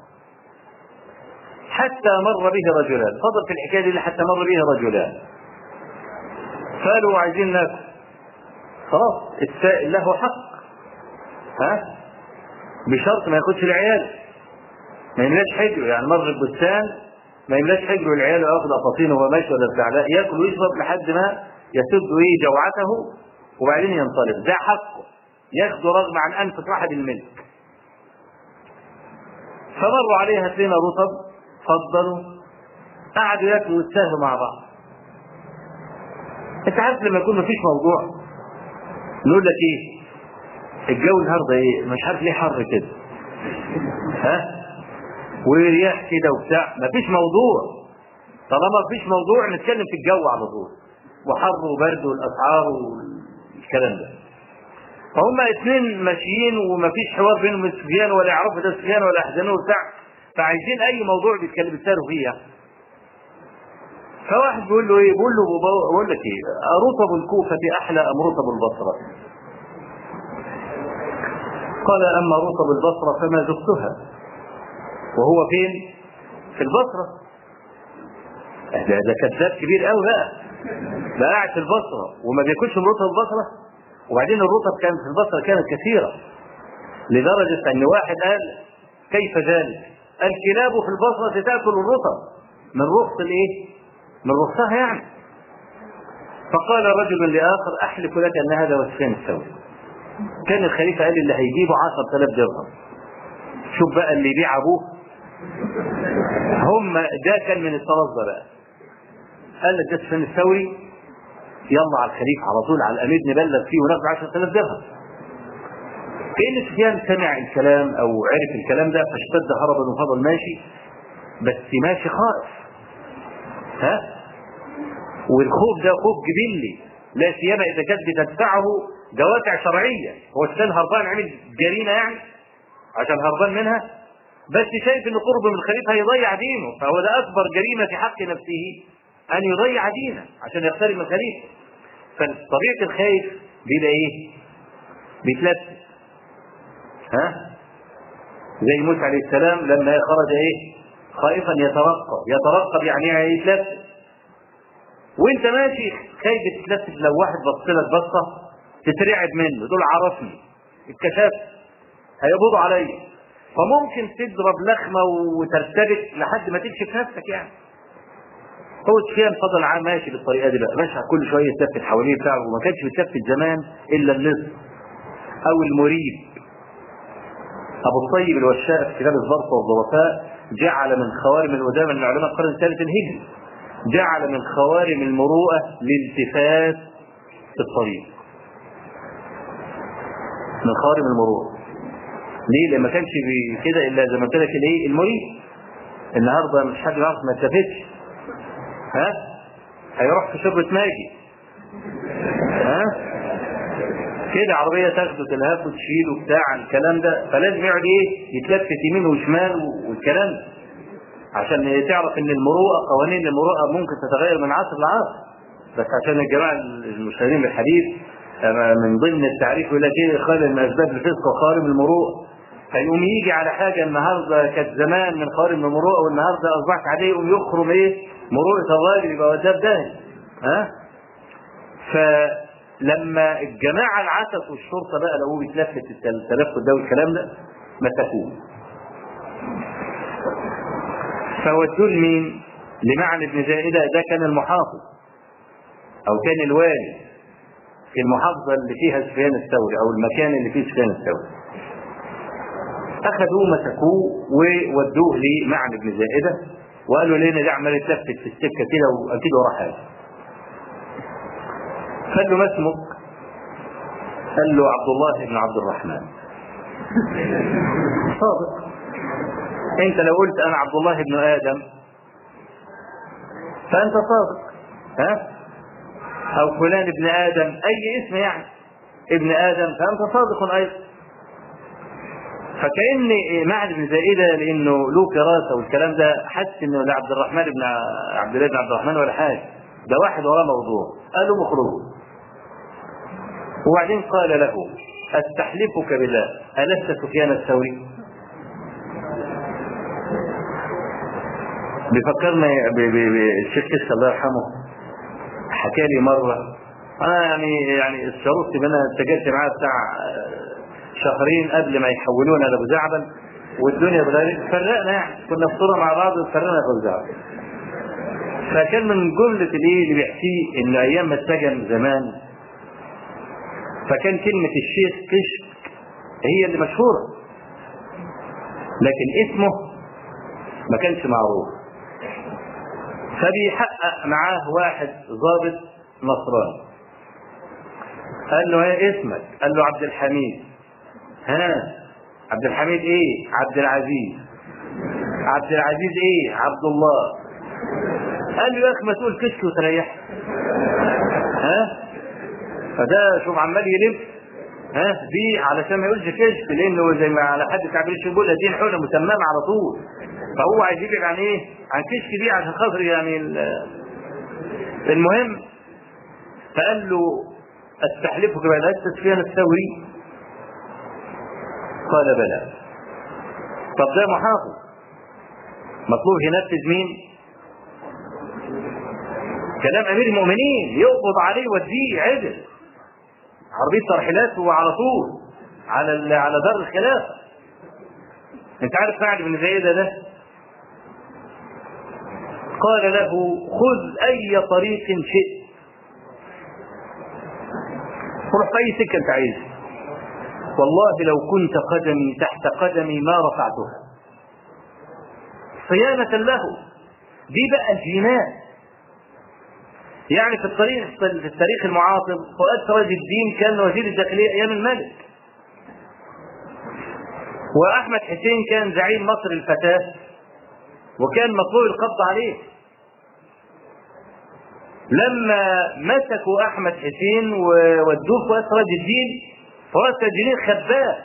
حتى مر به رجلان فضل في الحكايه دي حتى مر به رجلان قالوا عايزين ناكل خلاص السائل له حق ها بشرط ما ياخدش العيال ما يملاش حجره يعني مر البستان ما يملاش حجره العيال وياخد قطاطين وهو ماشي ولا بتاع لا ياكل ويشرب لحد ما يسد ايه جوعته وبعدين ينطلق ده حقه ياخده رغم عن انف صاحب الملك فمروا عليها اثنين رطب فضلوا قعدوا ياكلوا ويتساهلوا مع بعض انت عارف لما يكون مفيش موضوع نقول لك ايه الجو النهارده ايه مش عارف ليه حر كده ها ورياح كده وبتاع مفيش موضوع طالما مفيش موضوع نتكلم في الجو على طول وحر وبرد والاسعار والكلام ده فهم اثنين ماشيين ومفيش حوار بينهم السفيان ولا يعرفوا ده سفيان ولا يحزنوه وبتاع فعايزين اي موضوع بيتكلم بيتسالوا فيه يعني. فواحد بيقول له ايه بيقول له بقول لك ايه رطب الكوفة احلى ام رطب البصرة قال اما رطب البصرة فما ذقتها وهو فين في البصرة ده ده كذاب كبير قوي بقى ده قاعد في البصرة وما بياكلش من رطب البصرة وبعدين الرطب كانت في البصرة كانت كثيرة لدرجة ان واحد قال كيف ذلك الكلاب في البصرة تأكل الرطب من رخص الايه من رخصها يعني فقال رجل لآخر أحلف لك أن هذا وسفيان الثوري كان الخليفة قال اللي هيجيبه 10000 درهم شوف بقى اللي يبيع أبوه هم ده كان من الطرف ده بقى قال لك ده سفيان الثوري يلا على الخليفة على طول على الأمير نبلغ فيه وناخد 10000 درهم كأن سفيان سمع الكلام أو عرف الكلام ده فاشتد هربا وفضل ماشي بس ماشي خائف ها والخوف ده خوف جبلي لا سيما اذا كانت بتدفعه دوافع شرعيه هو الانسان هربان عمل جريمه يعني عشان هربان منها بس شايف ان قرب من الخليفه هيضيع دينه فهو ده اكبر جريمه في حق نفسه ان يضيع دينه عشان يقترب من الخليفه فطبيعه الخايف بيبقى ايه؟ بيتلبس ها زي موسى عليه السلام لما خرج ايه؟ خائفا يترقب يترقب يعني ايه يتلفت وانت ماشي خايف تتلفت لو واحد بص لك بصه تترعب منه دول عرفني اتكشفت هيقبضوا عليا فممكن تضرب لخمه وترتبك لحد ما تكشف نفسك يعني هو الشيام فضل عام ماشي بالطريقه دي بقى ماشي كل شويه يتلفت حواليه بتاعه وما كانش بيتلفت زمان الا اللص او المريب ابو الطيب الوشاء في كتاب الظرف والظرفاء جعل من خوارم الودامه من علماء القرن الثالث الهجري جعل من خوارم المروءه الالتفات في الطريق من خوارم المروءه ليه؟ لان ما كانش كده الا زي ما قلت لك الايه؟ المريب النهارده مش حد يعرف ما يلتفتش ها؟ هيروح في شربة ماجي ها؟ كده عربية تاخده تلهف وتشيله بتاع الكلام ده فلازم يقعد ايه؟ يتلفت يمين وشمال والكلام ده عشان تعرف ان المروءة قوانين المروءة ممكن تتغير من عصر لعصر بس عشان الجماعة المشاهدين بالحديث من ضمن التعريف يقول لك ايه خالي من اسباب الفسق وخارم المروءة فيقوم يجي على حاجة النهاردة كانت زمان من خوارم المروءة والنهاردة أصبحت عليه يقوم يخرم إيه؟ مروءة الراجل يبقى وداب داهن ها؟ فلما الجماعة العسل والشرطة بقى لقوه بيتلفت التلفت ده والكلام ده مسكوه فودوه لمين؟ لمعنى ابن زائدة ده كان المحافظ أو كان الوالي في المحافظة اللي فيها سفيان الثوري أو المكان اللي فيه سفيان الثوري اخذوه مسكوه وودوه لمعنى ابن زائده وقالوا لنا ده عمال يتلفت في السكه كده واكيد وراه حاجه. قال له ما اسمك؟ قال له عبد الله بن عبد الرحمن. صادق. انت لو قلت انا عبد الله بن ادم فانت صادق. ها؟ او فلان ابن ادم اي اسم يعني ابن ادم فانت صادق ايضا. فكأن معد بن زائدة لأنه له كراسة والكلام ده حس إنه لا عبد الرحمن بن عبد الله بن عبد الرحمن ولا حاجة ده واحد وراه موضوع قالوا مخروج وبعدين قال له أستحلفك بالله ألست سفيان الثوري؟ بيفكرني بالشيخ كشك الله يرحمه حكى لي مرة أنا يعني يعني اشترطت بأن أنا اتجهت معاه بتاع شهرين قبل ما يحولونا لابو زعبل والدنيا اتغيرت فرقنا يعني كنا في صوره مع بعض وفرقنا لابو زعبل فكان من جملة الايه اللي بيحكيه ان ايام ما اتسجن زمان فكان كلمة الشيخ كشك هي اللي مشهورة لكن اسمه ما كانش معروف فبيحقق معاه واحد ضابط نصراني قال له ايه اسمك؟ قال له عبد الحميد ها عبد الحميد ايه عبد العزيز عبد العزيز ايه عبد الله قال له يا اخي ما تقول كشك وتريح ها فده شوف عمال يلف ها دي علشان ما يقولش كشك لانه زي ما على حد تعبير الشبول دي حقنه مسممه على طول فهو عايز يبعد عن ايه عن كشك دي عشان خاطر يعني المهم فقال له استحلفك بلا سفيان الثوري قال بلى طب ده محافظ مطلوب ينفذ مين كلام امير المؤمنين يقبض عليه يوديه عدل عربيه ترحيلات وعلى طول على على دار الخلافه انت عارف سعد بن زيدة ده قال له خذ اي طريق شئت روح في اي سكه انت عايزها والله لو كنت قدمي تحت قدمي ما رفعتها صيانة له دي بقى الجينات يعني في الطريق في التاريخ المعاصر فؤاد سراج الدين كان وزير الداخلية أيام الملك وأحمد حسين كان زعيم مصر الفتاة وكان مطلوب القبض عليه لما مسكوا أحمد حسين وودوه فؤاد سراج الدين فؤاد الدين خباه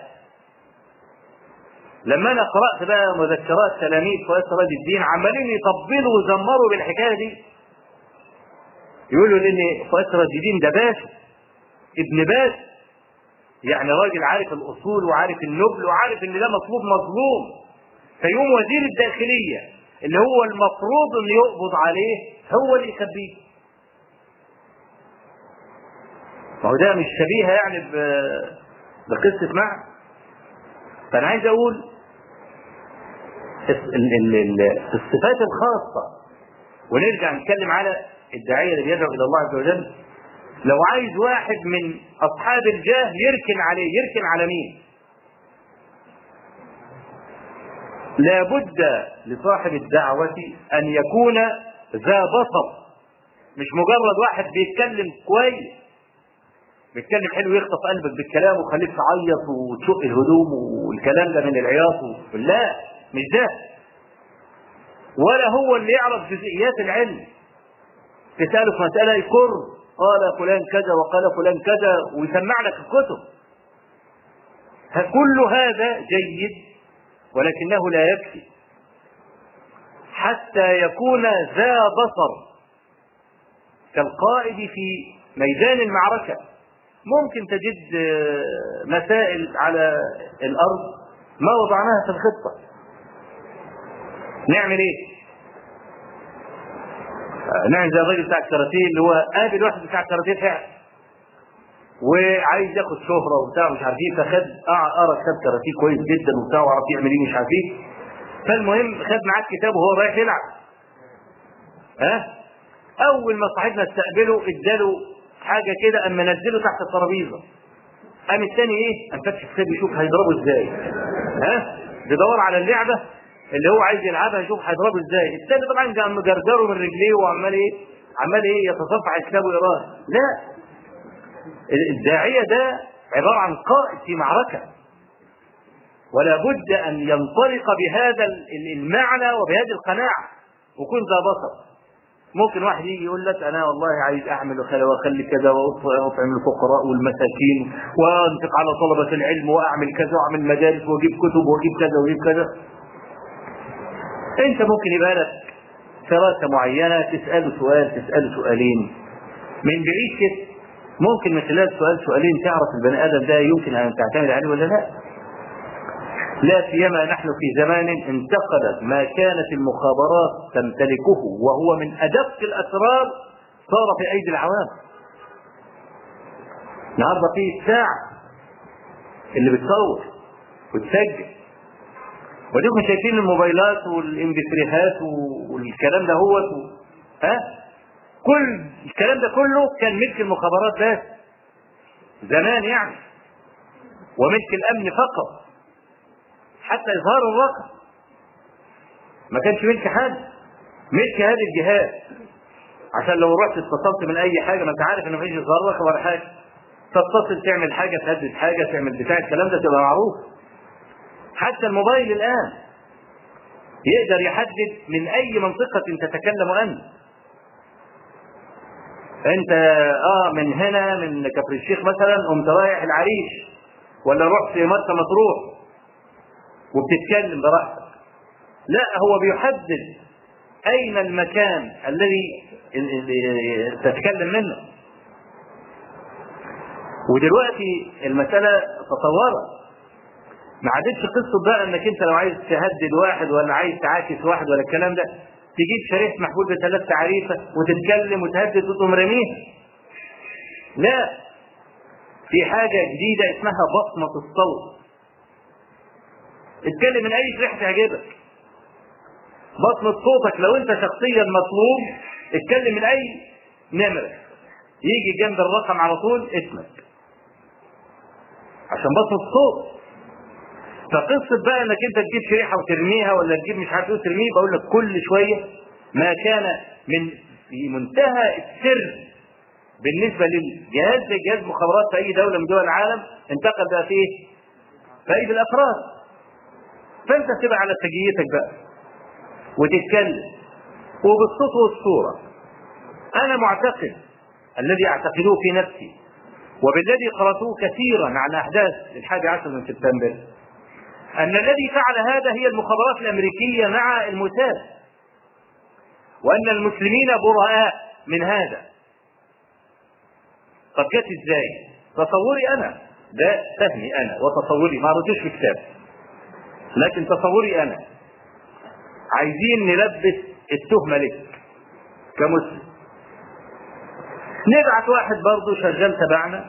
لما انا قرات بقى مذكرات تلاميذ فؤاد سراج الدين عمالين يطبلوا ويزمروا بالحكايه دي يقولوا لان فؤاد سراج الدين ده باشا ابن باش يعني راجل عارف الاصول وعارف النبل وعارف ان ده مطلوب مظلوم فيقوم وزير الداخليه اللي هو المفروض اللي يقبض عليه هو اللي يخبيه ما هو ده مش شبيهه يعني ب- بقصه معنى فانا عايز اقول ال- ال- ال- الصفات الخاصه ونرجع نتكلم على الداعيه اللي بيدعو الى الله عز وجل لو عايز واحد من اصحاب الجاه يركن عليه يركن على مين لابد لصاحب الدعوة أن يكون ذا بصر مش مجرد واحد بيتكلم كويس بيتكلم حلو يخطف قلبك بالكلام ويخليك تعيط وتشق الهدوم والكلام ده من العياط و... لا مش ده ولا هو اللي يعرف جزئيات العلم تسأله في مسألة يكر قال فلان كذا وقال فلان كذا ويسمع لك الكتب ه- كل هذا جيد ولكنه لا يكفي حتى يكون ذا بصر كالقائد في ميدان المعركة ممكن تجد آه، مسائل على الأرض ما وضعناها في الخطة نعمل ايه؟ آه، نعمل زي الراجل بتاع الكاراتيه اللي هو قابل واحد بتاع الكاراتيه فعلا وعايز ياخد شهره وبتاع مش عارف ايه فخد قع- قرا كتاب كاراتيه كويس جدا وبتاع وعرف يعمل ايه مش عارف ايه فالمهم خد معاه الكتاب وهو رايح يلعب ها اول ما صاحبنا استقبله اداله حاجه كده اما نزله تحت الترابيزه قام الثاني ايه؟ قام فتح الكتاب يشوف هيضربه ازاي ها بيدور على اللعبه اللي هو عايز يلعبها يشوف هيضربه ازاي الثاني طبعا قام مجرجره من رجليه وعمال ايه؟ عمال ايه يتصفح الكتاب ويقراه لا الداعية ده عبارة عن قائد في معركة ولا بد أن ينطلق بهذا المعنى وبهذه القناعة وكن ذا بصر ممكن واحد يجي يقول لك انا والله عايز اعمل وخلي واخلي كذا واطعم الفقراء والمساكين وانفق على طلبه العلم واعمل كذا واعمل مدارس واجيب كتب واجيب كذا واجيب كذا انت ممكن يبقى لك فراسه معينه تساله سؤال تساله سؤالين من بعيد كده ممكن من خلال سؤال سؤالين تعرف البني ادم ده يمكن ان تعتمد عليه ولا لا لا سيما نحن في زمان انتقلت ما كانت المخابرات تمتلكه وهو من ادق الاسرار صار في ايدي العوام النهارده في الساعه اللي بتصور وتسجل وديكم شايفين الموبايلات والامبتريهات والكلام ده هو ها كل الكلام ده كله كان ملك المخابرات بس زمان يعني وملك الامن فقط حتى اظهار الرقم ما كانش ملك حد ملك هذه الجهات عشان لو رحت اتصلت من اي حاجه ما انت عارف ان مفيش اظهار رقم ولا حاجه تتصل تعمل حاجه تهدد حاجه تعمل بتاع الكلام ده تبقى معروف حتى الموبايل الان يقدر يحدد من اي منطقه تتكلم انت انت اه من هنا من كفر الشيخ مثلا قمت رايح العريش ولا رحت مرسى مطروح وبتتكلم براحتك لا هو بيحدد اين المكان الذي تتكلم منه ودلوقتي المسألة تطورت ما عادتش قصة بقى انك انت لو عايز تهدد واحد ولا عايز تعاكس واحد ولا الكلام ده تجيب شريحة محمول بثلاث تعريفة وتتكلم وتهدد وتقوم رميها لا في حاجة جديدة اسمها بصمة الصوت اتكلم من اي شريحة تعجبك بصمة صوتك لو انت شخصيا مطلوب اتكلم من اي نمرة يجي جنب الرقم على طول اسمك عشان بصمة الصوت فقصة بقى انك انت تجيب شريحة وترميها ولا تجيب مش عارف ايه وترميه بقول لك كل شوية ما كان من في منتهى السر بالنسبة للجهاز زي جهاز مخابرات في اي دولة من دول العالم انتقل بقى في ايه؟ في ايدي الافراد فانت تبقى على سجيتك بقى وتتكلم وبالصوت والصورة انا معتقد الذي اعتقده في نفسي وبالذي قرأته كثيرا عن احداث الحادي عشر من سبتمبر ان الذي فعل هذا هي المخابرات الامريكيه مع الموساد وان المسلمين براء من هذا طب جت ازاي تصوري انا ده فهمي انا وتصوري ما قريتوش في كتاب لكن تصوري انا عايزين نلبس التهمه لك كمسلم نبعت واحد برضه شغال تبعنا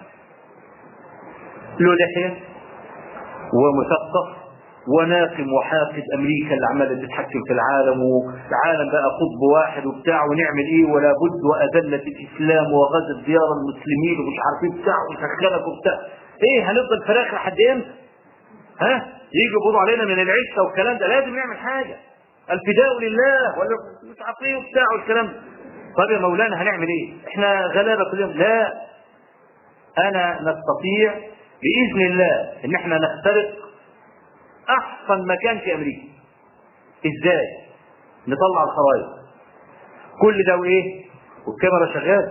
له لحيه ومثقف وناقم وحاقد امريكا اللي عماله تتحكم في العالم والعالم بقى قطب واحد وبتاع ونعمل ايه ولا بد واذلت الاسلام وغزت ديار المسلمين ومش عارفين بتاع وسخنك وبتاع ايه هنفضل فراخ لحد امتى؟ ها؟ يجوا يقبضوا علينا من العشه والكلام ده لازم نعمل حاجه الفداء لله ولا مش عارف ايه وبتاع والكلام ده طب يا مولانا هنعمل ايه؟ احنا غلابه كل يوم لا انا نستطيع باذن الله ان احنا نخترق احسن مكان في امريكا ازاي نطلع الخرائط كل ده وايه والكاميرا شغاله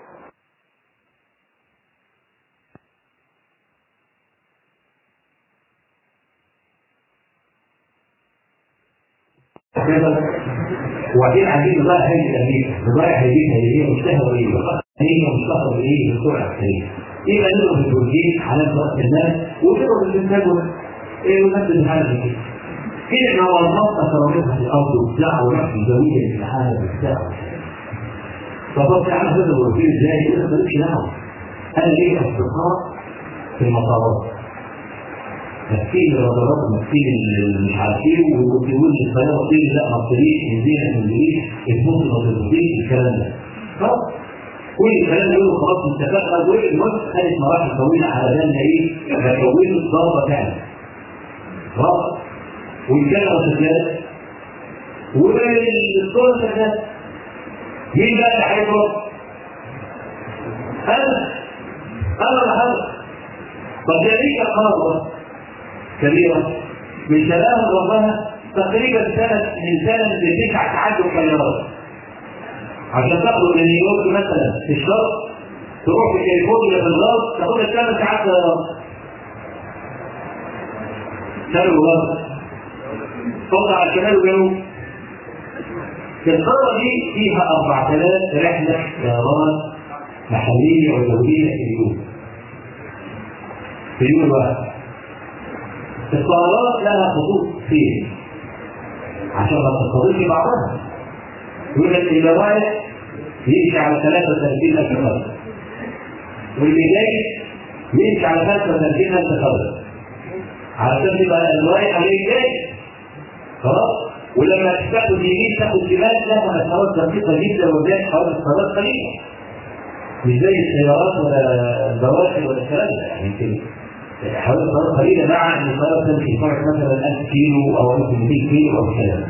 وبعدين عايزين نضيع هذه الامريكا نضيع هذه الهديه مشتهره ايه؟ هي مشتهره بايه؟ بالسرعه السريعه. ايه بقى نضرب البروتين حالات راس المال ونضرب الانتاج ايه ونفس الحاله كده. كده احنا وظفنا كرامتها في الارض وبتاع ونفس الجويه في العالم وبتاع. فبص يا عم هذا البروتين ازاي؟ كده مالكش دعوه. انا ليه اصدقاء في المطارات. ماسكين الرادارات وماسكين مش عارفين ويقول للطياره طير لا ما تطيريش انزلي ما تنزليش الفوز ما تنزليش الكلام ده خلاص كل الكلام ده يقولوا خلاص اتفقنا والمصر خدت مراحل طويله على بالنا ايه فكونت ضربه فعلا خلاص والكاميرا شغاله والصوره شغاله مين بقى اللي هيضرب؟ انا انا اللي هضرب طب يا ريت قرار كبيرة من شباب ربها تقريبا سنة من سنة لتسع تعدد طيارات عشان تخرج من نيويورك مثلا في الشرق تروح في كاليفورنيا في الغرب تاخد لك ثمان ساعات طيران شرق وغرب تطلع على الشمال والجنوب في القارة دي فيها 4000 رحلة طيران محلية ودولية في اليوم في اليوم الواحد الطيارات لها خطوط فين عشان ما تتصادمش بعضها يقول لك اللي رايح يمشي على 33000 خط واللي جاي يمشي على 33000 خط علشان تبقى اللي رايح عليه جاي خلاص ولما تاخد يمين تاخد شمال لها مسارات دقيقه جدا وزي حوالي مسارات قليله مش زي السيارات ولا البواخر ولا الكلام ده يعني يمكن حوالي مسارات قليله مع ان الطياره تمشي فرق مثلا 1000 كيلو او 1200 كيلو او كذا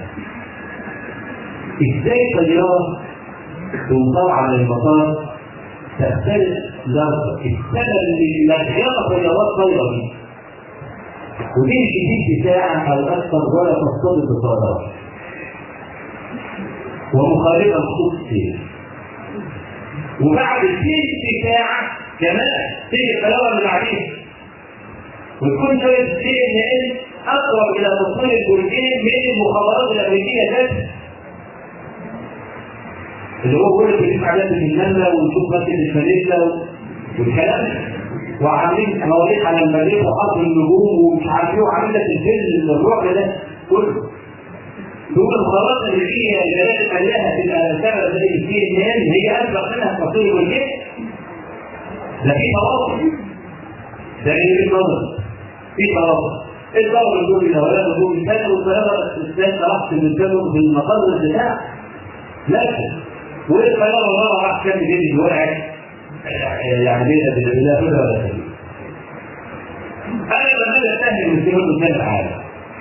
ازاي طياره تنطلع على المطار تختلف درجه السنه اللي مليانه طيارات طايره دي وتمشي تلت ساعه او اكثر ولا تصطدم بطيارات ومخالفه لخطوط السير وبعد تلت ساعه كمان تيجي الطياره اللي بعديها وتكون شويه السي ان ان اقرب الى تصوير البروتين من المخابرات الامريكيه ذاتها اللي هو بيقول لك بنشوف عادات النمله ونشوف مثل الفانيلا والكلام ده وعاملين مواريخ على المريخ وحط النجوم ومش عارف ايه وعامل لك الفيلم الرعب ده كله دول المخابرات الامريكيه اللي لازم عليها تبقى سبب زي السي ان ان هي اسبق منها في تصوير البروتين ده في تواصل ده اللي في نظر في تواصل الضرب الدول الاولاد والدول الثاني والطياره الثالثه راح تنزله بالمقر بتاع لكن والطياره مره راح كان جديد وقعت يعني بينا بالله كده ولا كده انا لما اجي اتهم المسلمين قدام العالم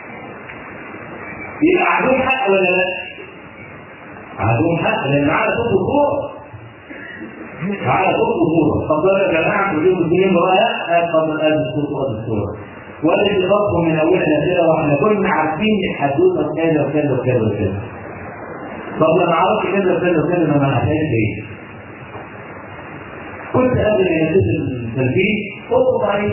يبقى عندهم حق ولا لا؟ عندهم حق لان معانا صوت وصوره معانا صوت وصوره طب يا جماعه كل المسلمين لا قبل هذا الصوت وهذا الصوره ولا اللي من اولها كده واحنا كنا عارفين الحدوته كذا وكذا وكذا وكذا طب لما عرفت كذا وكذا وكذا ما عرفتهاش ليه؟ كنت قبل ما ينتهي التنفيذ اطلب عليه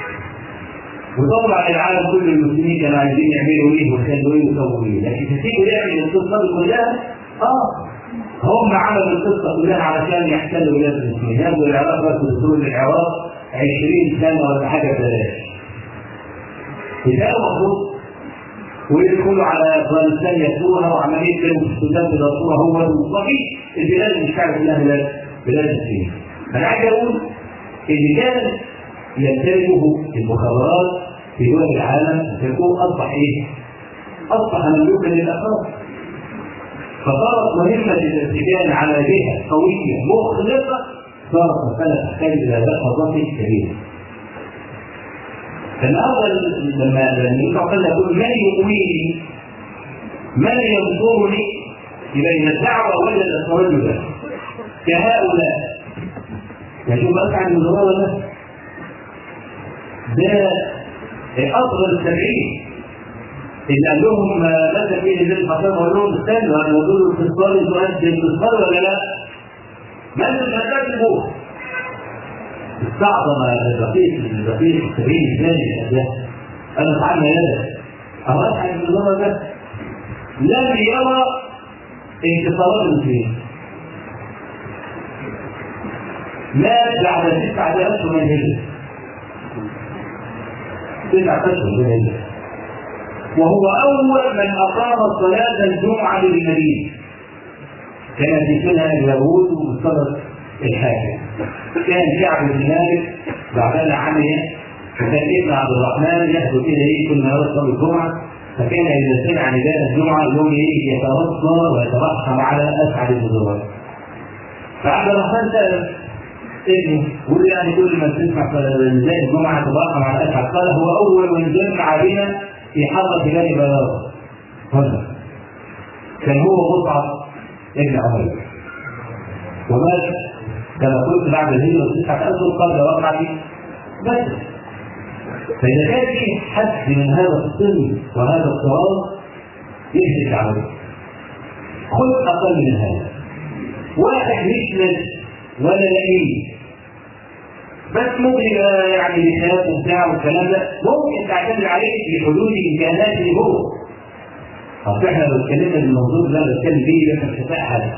وطبعا العالم كل المسلمين كانوا عايزين يعملوا ايه ويخلوا ايه ويسووا ايه لكن تسيبوا يعمل القصه دي كلها اه هم عملوا القصه كلها علشان يحتلوا بلاد المسلمين ياخدوا العراق بس دخول العراق 20 سنه ولا حاجه ببلاش ده المفروض ويدخلوا على افغانستان يسوها وعمالين كانوا في السودان بيدرسوها هو ومفيش البلاد اللي مش عارف لها بلاد بلاد المسلمين انا عايز اقول اللي كان يمتلكه المخابرات في دول العالم يكون اصبح ايه؟ اصبح مملوكا للافراد فصارت مهمه الارتجال على جهه قويه مخلصه صارت مساله تحتاج الى لحظات كبيره فالنهارده لما النبي صلى الله عليه وسلم يقول من يؤويني من ينصرني يبقى ان الدعوه وجدت ترددا كهؤلاء يشوف اسعد من زرار ده ده اصغر السبعين اللي قال لهم مثلا ايه اللي الحصان وقال لهم استنوا انا بقول له الاستثمار يؤدي الاستثمار ولا لا؟ من المساجد استعظم الرفيق الرفيق السبيل الثاني ده انا اتعلم هذا او اسعد من النظر ده لم يرى انتصارات المسلمين مات بعد تسعة أشهر من الهجرة تسعة أشهر من الهجرة وهو أول من أقام صلاة الجمعة للمدينة كان يسمونها اليهود ومستمر الحاكم كان شعب بن مالك بعدها عمية وكان ابن عبد الرحمن يحدث كده ايه كل ما يصل الجمعه فكان اذا سمع نداء الجمعه يوم ايه يتوصى ويترحم على اسعد البذور فعبد الرحمن سال ابنه يقول يعني كل ما تسمع نداء الجمعه تترحم على اسعد قال هو اول من جمع بنا في حرة بني بياض هذا كان هو مصعب ابن عمر ومات كما قلت بعد الهجرة تسعة أشهر قبل وقعة بدر فإذا كان في حد من هذا السن وهذا التراث يهلك عليه خذ أقل من هذا واحد مش نجس ولا لئيم بس ممكن يبقى يعني بخلاف وبتاع والكلام ده ممكن تعتمد عليه لحدود امكاناته هو اصل احنا لو اتكلمنا بالموضوع اللي انا بتكلم فيه ده مش هتلاقي حاجه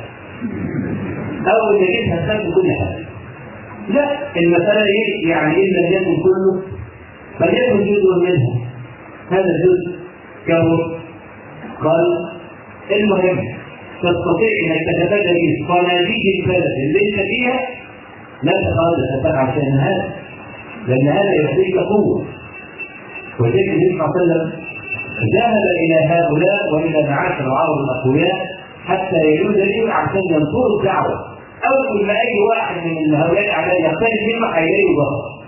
او نجدها خارج كل حاجه لا المساله ايه يعني ان لم يكن كله فليكن جزء منه هذا الجزء كبر قال المهم تستطيع انك تتبادل صناديق البلد اللي انت فيها لا تتردد تتبع عشان هذا لان هذا يعطيك قوه ولذلك النبي صلى الله عليه وسلم ذهب الى هؤلاء والى معاشر العرب الاقوياء حتى يجوز لهم عشان ينصروا الدعوه اول ما اي واحد من هؤلاء الاعداء يختلف منه هيلاقي ظهر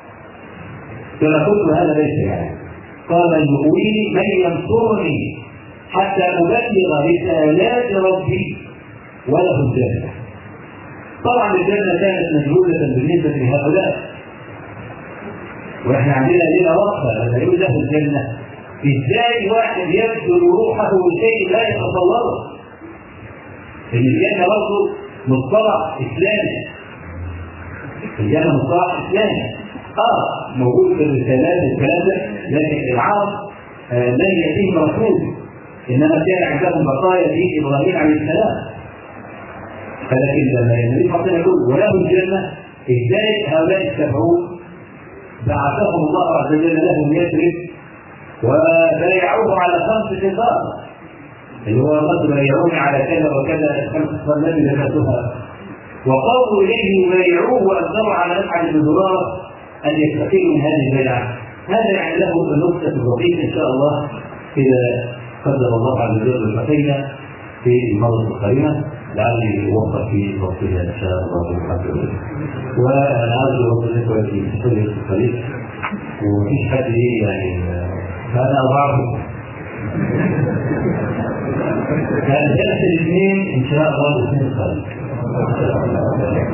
كما قلت هذا ليس يعني قال المؤويني من ينصرني حتى ابلغ رسالات ربي وله الجنه طبعا الجنه كانت مجهوله بالنسبه لهؤلاء واحنا عندنا لنا وقفه لما يقول له الجنه ازاي واحد يبذل روحه لشيء لا يتصوره ان الجنه برضه مصطلح اسلامي الجنه مصطلح اسلامي اه موجود في الرسالات والكلام ده لكن العرب آه لن ياتيهم رسول انما كان عندهم بقايا في ابراهيم عليه السلام فلكن لما النبي صلى الله عليه وسلم يقول وله الجنه ازاي هؤلاء السبعون بعثهم الله عز وجل لهم يثرب وبايعوه على خمس خصال اللي هو قد بايعوني على كذا وكذا الخمس خصال التي ذكرتها وقالوا اليه يبايعوه واقدروا على نفع البذرات ان يستقيموا من هذه البيعه هذا يعني له نكته لطيفه ان شاء الله اذا قدر الله عز وجل التقينا في المرة القريبة لعلي يوفق في وقتها ان شاء الله الحمد لله. وانا ارجو الاخوه في كل الطريق ومفيش حد ايه يعني فانا اضعفه كان جلسه الاثنين ان شاء الله الاثنين القادم